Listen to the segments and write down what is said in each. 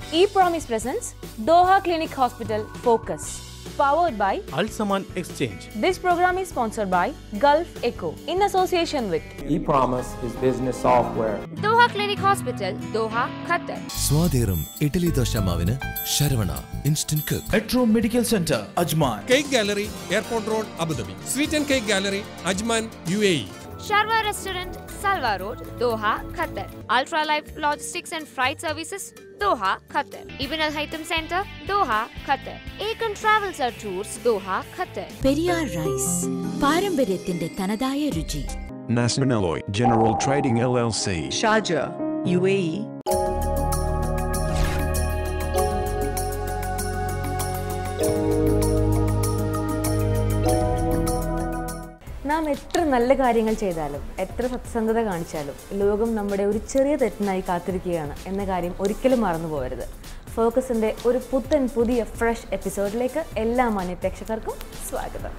ePromise presents Doha Clinic Hospital Focus, powered by Alsaman Exchange. this program is sponsored by Gulf Echo in association with ePromise is business software. Doha Clinic Hospital, Doha, Qatar. സ്വാതേറും ഇഡ്ഡലി ദോശ മാവിന് Saravana instant cook metro medical centre Ajman cake gallery airport road Abu Dhabi sweet and cake gallery Ajman U A E Sharwa Restaurant, Salwa Road, Doha, Qatar. Ultra Life Logistics and Freight Services, Doha, Qatar. Ibn Al Haytham Center, Doha, Qatar. Akan Travels and Tours, Doha, Qatar. Periyar rice പാരമ്പര്യത്തിന്റെ തനതായ രുചി Nationaloy General Trading LLC. Sharjah, UAE, നാം എത്ര നല്ല കാര്യങ്ങൾ ചെയ്താലും എത്ര സത്യസന്ധത കാണിച്ചാലും ലോകം നമ്മുടെ ഒരു ചെറിയ തെറ്റിനായി കാത്തിരിക്കുകയാണ് എന്ന കാര്യം ഒരിക്കലും മറന്നു പോകരുത് ഫോക്കസിന്റെ ഒരു പുത്തൻ പുതിയ ഫ്രഷ് എപ്പിസോഡിലേക്ക് എല്ലാ മാന്യ പ്രേക്ഷകർക്കും സ്വാഗതം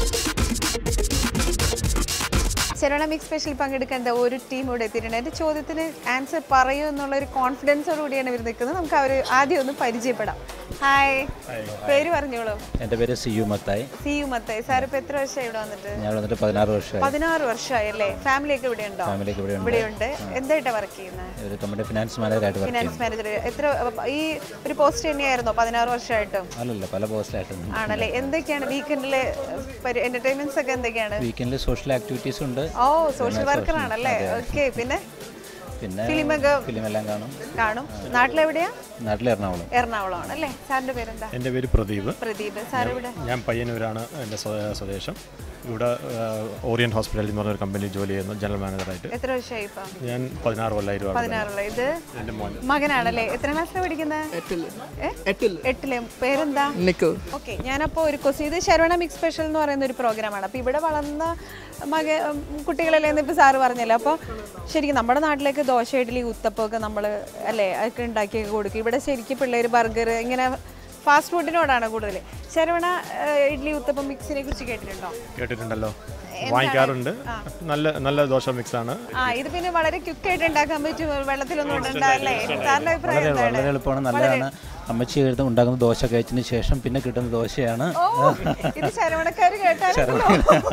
ശരവണ മിക്സ് സ്പെഷ്യൽ പങ്കെടുക്കേണ്ട ഒരു ടീം ഇവിടെ എത്തിയിട്ടുണ്ട് എൻ്റെ ചോദ്യത്തിന് ആൻസർ പറയൂ എന്നുള്ള ഒരു കോൺഫിഡൻസോട് കൂടിയാണ് ഇവർ നിൽക്കുന്നത് നമുക്ക് അവർ ആദ്യം ഒന്ന് പരിചയപ്പെടാം ഹായ് പേര് പറഞ്ഞോളൂ എൻ്റെ പേര് C U Mathai C U Mathai sir ഇപ്പൊ എത്ര വർഷമായി ഇവിടെ വന്നിട്ട് ഞാൻ വന്നിട്ട് പതിനാറ് വർഷമായി പതിനാറ് വർഷമായി അല്ലേ ഫാമിലി ഒക്കെ ഇവിടെ ഉണ്ടോ ഫാമിലിയൊക്കെ ഇവിടെ ഉണ്ട്. ഇവിടെയുണ്ട് എന്തായിട്ടാ വർക്ക് ചെയ്യുന്നത് ഒരു കമ്പനി ഫിനാൻസ് മാനേജറായിട്ട് വർക്ക് ഫിനാൻസ് ചെയ്യുന്നു മാനേജർ എത്ര ഈ ഒരു പോസ്റ്റ് തന്നെയായിരുന്നോ പതിനാറ് വർഷമായിട്ടും അല്ലല്ല പല പോസ്റ്റിലായിട്ടുണ്ട് ആണല്ലേ എന്തൊക്കെയാണ് വീക്കെൻഡിലെ എന്റർടൈൻമെന്റ്സ് ഒക്കെ എന്തൊക്കെയാണ് വീക്കെൻഡിൽ സോഷ്യൽ ആക്ടിവിറ്റീസ് ഉണ്ട് ഓ സോഷ്യൽ വർക്കർ ആണല്ലേ ഓക്കെ പിന്നെ പിന്നെ ഫിലിമൊക്കെ ഫിലിം എല്ലാം കാണും കാണും നാട്ടിലെവിടെയാ നാട്ടിൽ എറണാകുളം എറണാകുളമാണ് അല്ലേ സാറിന്റെ പേരെന്താ എൻ്റെ പേര് പ്രദീപ് പ്രദീപ് സാർ ഇവിടെ ഞാൻ പയ്യന്നൂരാണ് എൻ്റെ സ്വ- സ്വദേശം ഇവിടെ ഓറിയൻ ഹോസ്പിറ്റലിൽ എന്ന് പറഞ്ഞൊരു കമ്പനിയിൽ ജോലി ചെയ്യുന്നു ജനറൽ മാനേജറായിട്ട് എത്ര വർഷമായി ഇപ്പം ഞാൻ പതിനാറ് കൊല്ലമായി രൂപ പതിനാറുള്ള ഇത് എൻ്റെ മോൻ മകനാണല്ലേ എത്ര ക്ലാസ്സിലാണ് പഠിക്കുന്നത് എട്ടിലെ പേരെന്താ Nikhil. ഓക്കെ ഞാനപ്പോൾ ഒരു കൊസ് ഇത് ശരവണ മിക്സ് സ്പെഷ്യൽ എന്ന് പറയുന്ന ഒരു പ്രോഗ്രാമാണ് അപ്പോൾ ഇവിടെ വളർന്ന മക ഉം, കുട്ടികളല്ലേ എന്ന് ഇപ്പോൾ സാറ് പറഞ്ഞല്ലോ അപ്പോൾ ശരിക്കും നമ്മുടെ നാട്ടിലേക്ക് ദോശ ഇഡ്ഡലി ഉത്തപ്പമൊക്കെ നമ്മൾ അല്ലേ അതൊക്കെ ഉണ്ടാക്കിയൊക്കെ കൊടുക്കും ഇവിടെ ശരിക്കും പിള്ളേർ ബർഗർ ഇങ്ങനെ ഫാസ്റ്റ് ഫുഡിനോടാണ് കൂടുതൽ ശരവണ ഏഹ്, ഇഡ്ഡലി ഉത്തപ്പം മിക്സിനെ കുറിച്ച് കേട്ടിട്ടുണ്ടോ കേട്ടിട്ടുണ്ടല്ലോ വാങ്ങിക്കാറുണ്ട് നല്ല നല്ല ദോശ മിക്സാണ് ആ ഇത് പിന്നെ വളരെ ക്വിക്കായിട്ട് ഉണ്ടാക്കാൻ പറ്റും വെള്ളത്തിലൊന്നും ഇടണ്ടല്ലേ സാറിന്റെ അഭിപ്രായം വളരെ എന്താണ് വളരെ എളുപ്പമാണ് നല്ലതാണ് അമ്മച്ചി എഴുതും ഉണ്ടാക്കുന്ന ദോശ കഴിച്ചതിന് ശേഷം പിന്നെ കിട്ടുന്ന ദോശയാണ് ഓ ഇത് ശരവണക്കാര് കേട്ടാലോ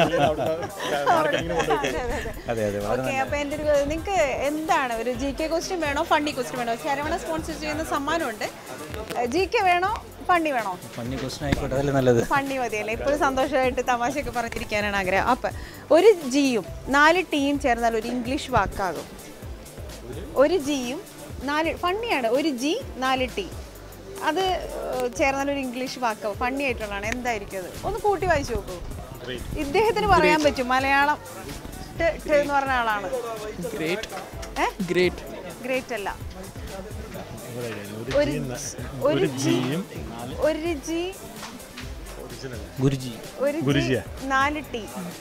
അതെ അതെ വളരെ ഓക്കെ അപ്പൊ എന്റെ ഒരു നിങ്ങൾക്ക് എന്താണ് ഒരു ജി കെ ക്വസ്റ്റ്യൻ വേണോ ഫണ്ടി ക്വസ്റ്റ്യൻ വേണോ ശരവണ സ്പോൺസർ ചെയ്യുന്ന സമ്മാനമുണ്ട് ജി കെ വേണോ ഫണ്ടി വേണോ ഫണ്ണി ക്വസ്റ്റൻ ആയിക്കോട്ടെ അതല്ലേ നല്ലത് ഫണ്ടി മതിയല്ലേ ഇപ്പോഴും സന്തോഷമായിട്ട് തമാശയൊക്കെ പറഞ്ഞിരിക്കാനാണ് ആഗ്രഹം അപ്പൊ ഒരു ജിയും നാല് ടീയും ചേർന്നാൽ ഒരു ഇംഗ്ലീഷ് വാക്കാകും ഒരു ജിയും നാല് ഫണ്ണിയാണ് ഒരു ജി നാല് ടി അത് ഏഹ്, ചേർന്നാൽ ഒരു ഇംഗ്ലീഷ് വാക്കാവും ഫണ്ണി ആയിട്ടുള്ളതാണ് എന്തായിരിക്കും അത് ഒന്ന് കൂട്ടി വായിച്ചു നോക്കൂ ഇദ്ദേഹത്തിന് പറയാൻ പറ്റും മലയാളം ട് ട് എന്ന് പറഞ്ഞ ആളാണ് ഏ Great. ഗ്രേറ്റ് അല്ല ഒരു ഒരു ജി ഒരു ജി ഗുരുജി ഒരു ജി നാല് ടി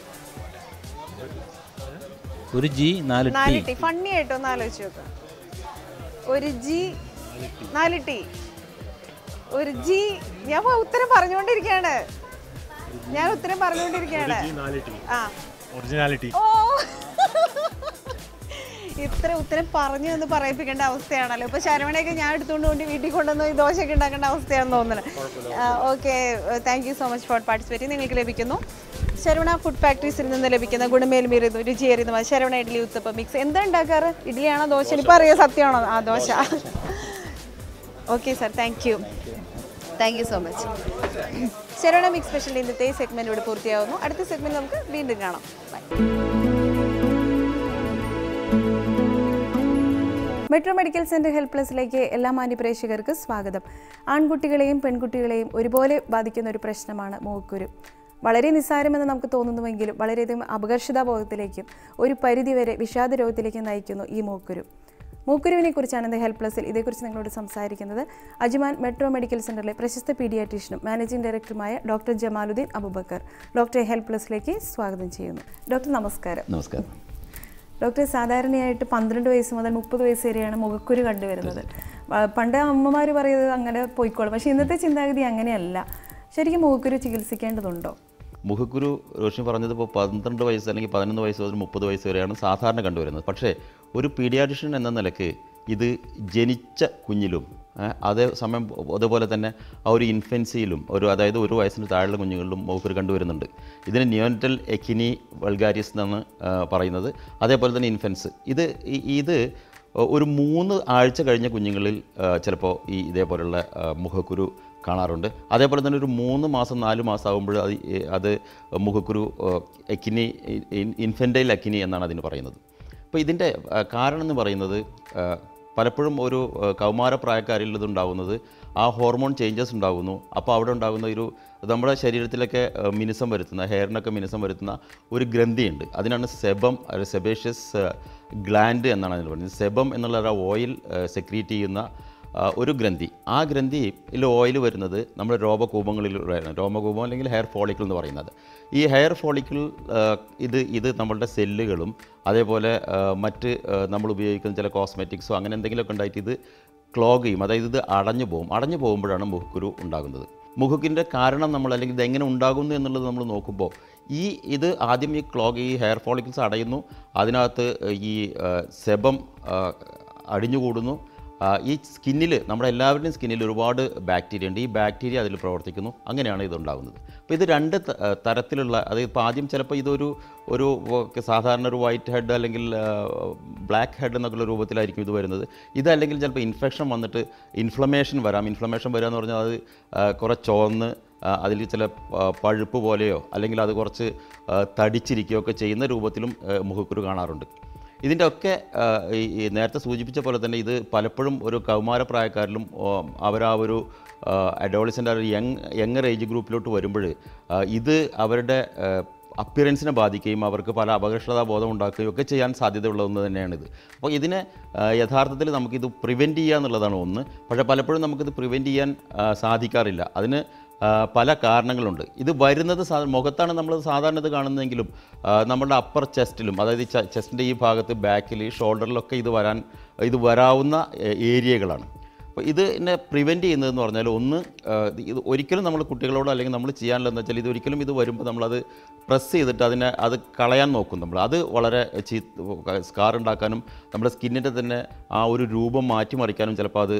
ഒരു ജി നാല് ടി നാല് ടി ഫണ്ണി ആയിട്ട് ഒന്ന് ആലോചിച്ച് നോക്കാം ഒരു ജി നാല് ടി ഒരു ജി ഞാൻ പോ- ഉത്തരം പറഞ്ഞുകൊണ്ടിരിക്കുകയാണ് ഞാൻ ഉത്തരം പറഞ്ഞുകൊണ്ടിരിക്കുകയാണ് ആ ഒറിജിനാലിറ്റി ഓ ഇത്ര ഉത്തരം പറഞ്ഞു എന്ന് പറയിപ്പിക്കേണ്ട അവസ്ഥയാണല്ലോ ഇപ്പൊ ശരവണയൊക്കെ ഞാൻ എടുത്തുകൊണ്ട് കൊണ്ട് വീട്ടിൽ കൊണ്ടുവന്ന് ഈ ദോശയൊക്കെ ഉണ്ടാക്കേണ്ട അവസ്ഥയാണെന്ന് തോന്നുന്നത് okay thank you so much for participating നിങ്ങൾക്ക് ലഭിക്കുന്നു ശരവണ ഫുഡ് ഫാക്ടറീസിൽ നിന്ന് ലഭിക്കുന്ന ഗുണമേൽമേറിയതും രുചിയേറിയതുമായ ശരവണ ഇഡ്ഡലി ഉത്തപ്പം മിക്സ് എന്താ ഉണ്ടാക്കാറ് ഇഡ്ഡലിയാണോ ദോശ ഇപ്പം അറിയാം സത്യമാണോ ആ dosa okay sir thank you thank you so much Saravana mix special ഇന്നത്തെ സെഗ്മെന്റ് ഇവിടെ പൂർത്തിയാവുന്നു അടുത്ത സെഗ്മെന്റ് നമുക്ക് വീണ്ടും കാണാം bye metro medical centre help പ്ലസിലേക്ക് എല്ലാ മാന്യപ്രേക്ഷകർക്ക് സ്വാഗതം ആൺകുട്ടികളെയും പെൺകുട്ടികളെയും ഒരുപോലെ ബാധിക്കുന്ന ഒരു പ്രശ്നമാണ് മൂക്കുരു വളരെ നിസ്സാരമെന്ന് നമുക്ക് തോന്നുന്നുവെങ്കിലും വളരെയധികം അപകർഷതാബോധത്തിലേക്കും ഒരു പരിധിവരെ വിഷാദ രോഗത്തിലേക്കും നയിക്കുന്നു ഈ മൂക്കുരു മൂക്കുരുവിനെ കുറിച്ചാണ് ഇന്ന് ഹെൽപ്പ് പ്ലസിൽ ഇതേക്കുറിച്ച് നിങ്ങളോട് സംസാരിക്കുന്നത് അജ്മാൻ മെട്രോ മെഡിക്കൽ സെന്ററിലെ പ്രശസ്ത പീഡിയാട്രീഷ്യനും മാനേജിംഗ് ഡയറക്ടറുമായ ഡോക്ടർ ജമാലുദ്ദീൻ അബുബക്കർ ഡോക്ടറെ ഹെൽപ്പ് പ്ലസിലേക്ക് സ്വാഗതം ചെയ്യുന്നു ഡോക്ടർ നമസ്കാരം നമസ്കാരം ഡോക്ടർ സാധാരണയായിട്ട് പന്ത്രണ്ട് വയസ്സ് മുതൽ മുപ്പത് വയസ്സ് വരെയാണ് മുഖക്കുരു കണ്ടുവരുന്നത് വ- പണ്ട് അമ്മമാർ പറയുന്നത് അങ്ങനെ പോയിക്കോളും പക്ഷേ ഇന്നത്തെ ചിന്താഗതി അങ്ങനെയല്ല ശരിക്കും മുഖക്കുരു ചികിത്സിക്കേണ്ടതുണ്ടോ മുഖക്കുരു റോഷിനി പറഞ്ഞതിപ്പോൾ പന്ത്രണ്ട് വയസ്സ് അല്ലെങ്കിൽ പതിനൊന്ന് വയസ്സ് മുതൽ മുപ്പത് വയസ്സ് വരെയാണ് സാധാരണ കണ്ടുവരുന്നത് പക്ഷേ ഒരു പീഡിയാട്രിഷ്യൻ എന്ന നിലയ്ക്ക് ഇത് ജനിച്ച കുഞ്ഞിലും ഏ, അതേ സമയം അതുപോലെ തന്നെ ആ ഒരു ഇൻഫൻസിയിലും ഒരു അതായത് ഒരു വയസ്സിന് താഴെയുള്ള കുഞ്ഞുങ്ങളിലും മുഖക്കുരു കണ്ടുവരുന്നുണ്ട് ഇതിന് നിയോനറ്റൽ എക്കിനി വൾഗാരിയസ് എന്നാണ് ആ, പറയുന്നത് അതേപോലെ തന്നെ ഇൻഫൻസ് ഇത് ഈ- ഇത് ഒരു മൂന്ന് ആഴ്ച കഴിഞ്ഞ കുഞ്ഞുങ്ങളിൽ ചിലപ്പോൾ ഈ ഇതേപോലുള്ള ആ, മുഖക്കുരു കാണാറുണ്ട് അതേപോലെ തന്നെ ഒരു മൂന്ന് മാസം നാല് മാസം ആകുമ്പോൾ അത് ഈ- അത് മുഖക്കുരു ആ, എക്കിനി ഇൻഫൻറ്റൈൽ എക്കിനി എന്നാണ് അതിന് പറയുന്നത് അപ്പോൾ ഇതിൻ്റെ ആ, കാരണം എന്ന് പറയുന്നത് ആ, പലപ്പോഴും ഒരു ആ, കൗമാരപ്രായക്കാരിൽ ഇതുണ്ടാകുന്നത് ആ ഹോർമോൺ ചേഞ്ചസ് ഉണ്ടാകുന്നു അപ്പോൾ അവിടെ ഉണ്ടാകുന്ന ഒരു നമ്മുടെ ശരീരത്തിലൊക്കെ ആ, മിനുസം വരുത്തുന്ന ഹെയറിനൊക്കെ മിനുസം വരുത്തുന്ന ഒരു ഗ്രന്ഥിയുണ്ട് അതിനാണ് സെബം സെബേഷ്യസ് ഗ്ലാൻഡ് എന്നാണ് അതിന് പറയുന്നത് സെബം എന്നുള്ള ഒരു ഓയിൽ സെക്രീറ്റ് ചെയ്യുന്ന ആ, ഒരു ഗ്രന്ഥി ആ ഗ്രന്ഥിയിൽ ഓയിൽ വരുന്നത് നമ്മുടെ രോമകൂപങ്ങളിലൂടെയാണ് രോമകൂപം അല്ലെങ്കിൽ ഹെയർ ഫോളിക്കിൾ എന്ന് പറയുന്നത് ഈ ഹെയർ ഫോളിക്കിൾ ഇത് ഇത് നമ്മളുടെ സെല്ലുകളും അതേപോലെ ആ, മറ്റ് ആ, നമ്മൾ ഉപയോഗിക്കുന്ന ചില കോസ്മെറ്റിക്സോ അങ്ങനെ എന്തെങ്കിലുമൊക്കെ ഉണ്ടായിട്ട് ഇത് ക്ലോഗ് ചെയ്യും അതായത് ഇത് അടഞ്ഞു പോകും അടഞ്ഞു പോകുമ്പോഴാണ് മുഖക്കുരു ഉണ്ടാകുന്നത് മുഖക്കിൻ്റെ കാരണം നമ്മൾ അല്ലെങ്കിൽ ഇത് എങ്ങനെ ഉണ്ടാകുന്നു എന്നുള്ളത് നമ്മൾ നോക്കുമ്പോൾ ഈ ഇത് ആദ്യം ഈ ക്ലോഗ് ഈ ഹെയർ ഫോളിക്കിൾസ് അടയുന്നു അതിനകത്ത് ഈ ആ, സെബം ആ, അടിഞ്ഞുകൂടുന്നു ആ, ഈ സ്കിന്നിൽ നമ്മുടെ എല്ലാവരുടെയും സ്കിന്നിൽ ഒരുപാട് ബാക്ടീരിയ ഉണ്ട് ഈ ബാക്ടീരിയ അതിൽ പ്രവർത്തിക്കുന്നു അങ്ങനെയാണ് ഇതുണ്ടാകുന്നത് അപ്പോൾ ഇത് രണ്ട് ത- ആ, തരത്തിലുള്ള അത് ഇപ്പോൾ ആദ്യം ചിലപ്പോൾ ഇതൊരു ഒരു വ- സാധാരണ ഒരു വൈറ്റ് ഹെഡ് അല്ലെങ്കിൽ ബ്ലാക്ക് ഹെഡ് എന്നൊക്കെയുള്ള രൂപത്തിലായിരിക്കും ഇത് വരുന്നത് ഇതല്ലെങ്കിൽ ചിലപ്പോൾ ഇൻഫെക്ഷൻ വന്നിട്ട് ഇൻഫ്ലമേഷൻ വരാം ഇൻഫ്ലമേഷൻ വരിക എന്ന് പറഞ്ഞാൽ അത് ആ, കുറേ ചുവന്ന് അതിൽ ചില ആ, പഴുപ്പ് പോലെയോ അല്ലെങ്കിൽ അത് കുറച്ച് ആ, തടിച്ചിരിക്കുകയോ ഒക്കെ ചെയ്യുന്ന രൂപത്തിലും ആ, മുഖക്കുരു കാണാറുണ്ട് ഇതിൻ്റെ ഒക്കെ ആ, ഈ ഈ നേരത്തെ സൂചിപ്പിച്ച പോലെ തന്നെ ഇത് പലപ്പോഴും ഒരു കൗമാരപ്രായക്കാരിലും ഓ, അവരാ ഒരു അഡോളിസൻ്റ് ഒരു യങ് യങ്ങർ ഏജ് ഗ്രൂപ്പിലോട്ട് വരുമ്പോൾ ഇത് അവരുടെ അപ്പിയറൻസിനെ ബാധിക്കുകയും അവർക്ക് പല അപകർഷതാ ബോധം ഉണ്ടാക്കുകയും ഒക്കെ ചെയ്യാൻ സാധ്യതയുള്ള ഒന്ന് തന്നെയാണിത് അപ്പോൾ ഇതിനെ ആ, യഥാർത്ഥത്തിൽ നമുക്കിത് പ്രിവെൻറ്റ് ചെയ്യുക എന്നുള്ളതാണ് ഒന്ന് പക്ഷേ പലപ്പോഴും നമുക്കിത് പ്രിവെൻറ്റ് ചെയ്യാൻ ആ, സാധിക്കാറില്ല അതിന് ആ, പല കാരണങ്ങളുണ്ട് ഇത് വരുന്നത് സാ മുഖത്താണ് നമ്മൾ സാധാരണ ഇത് കാണുന്നതെങ്കിലും ആ, നമ്മുടെ അപ്പർ ചെസ്റ്റിലും അതായത് ചെസ്റ്റിൻ്റെ ഈ ഭാഗത്ത് ബാക്കിൽ ഷോൾഡറിലൊക്കെ ഇത് വരാൻ ഇത് വരാവുന്ന ഏ, ഏരിയകളാണ് അപ്പോൾ ഇത് എന്നെ പ്രിവെൻറ്റ് ചെയ്യുന്നതെന്ന് പറഞ്ഞാൽ ഒന്ന് ആ, ഇത് ഒരിക്കലും നമ്മൾ കുട്ടികളോട് അല്ലെങ്കിൽ നമ്മൾ ചെയ്യാനുള്ളതെന്ന് വെച്ചാൽ ഇത് ഒരിക്കലും ഇത് വരുമ്പോൾ നമ്മളത് പ്രസ് ചെയ്തിട്ട് അതിനെ അത് കളയാൻ നോക്കും നമ്മൾ അത് വളരെ ചീ സ്കാർ ഉണ്ടാക്കാനും നമ്മുടെ സ്കിന്നിൻ്റെ തന്നെ ആ ഒരു രൂപം മാറ്റിമറിക്കാനും ചിലപ്പോൾ അത്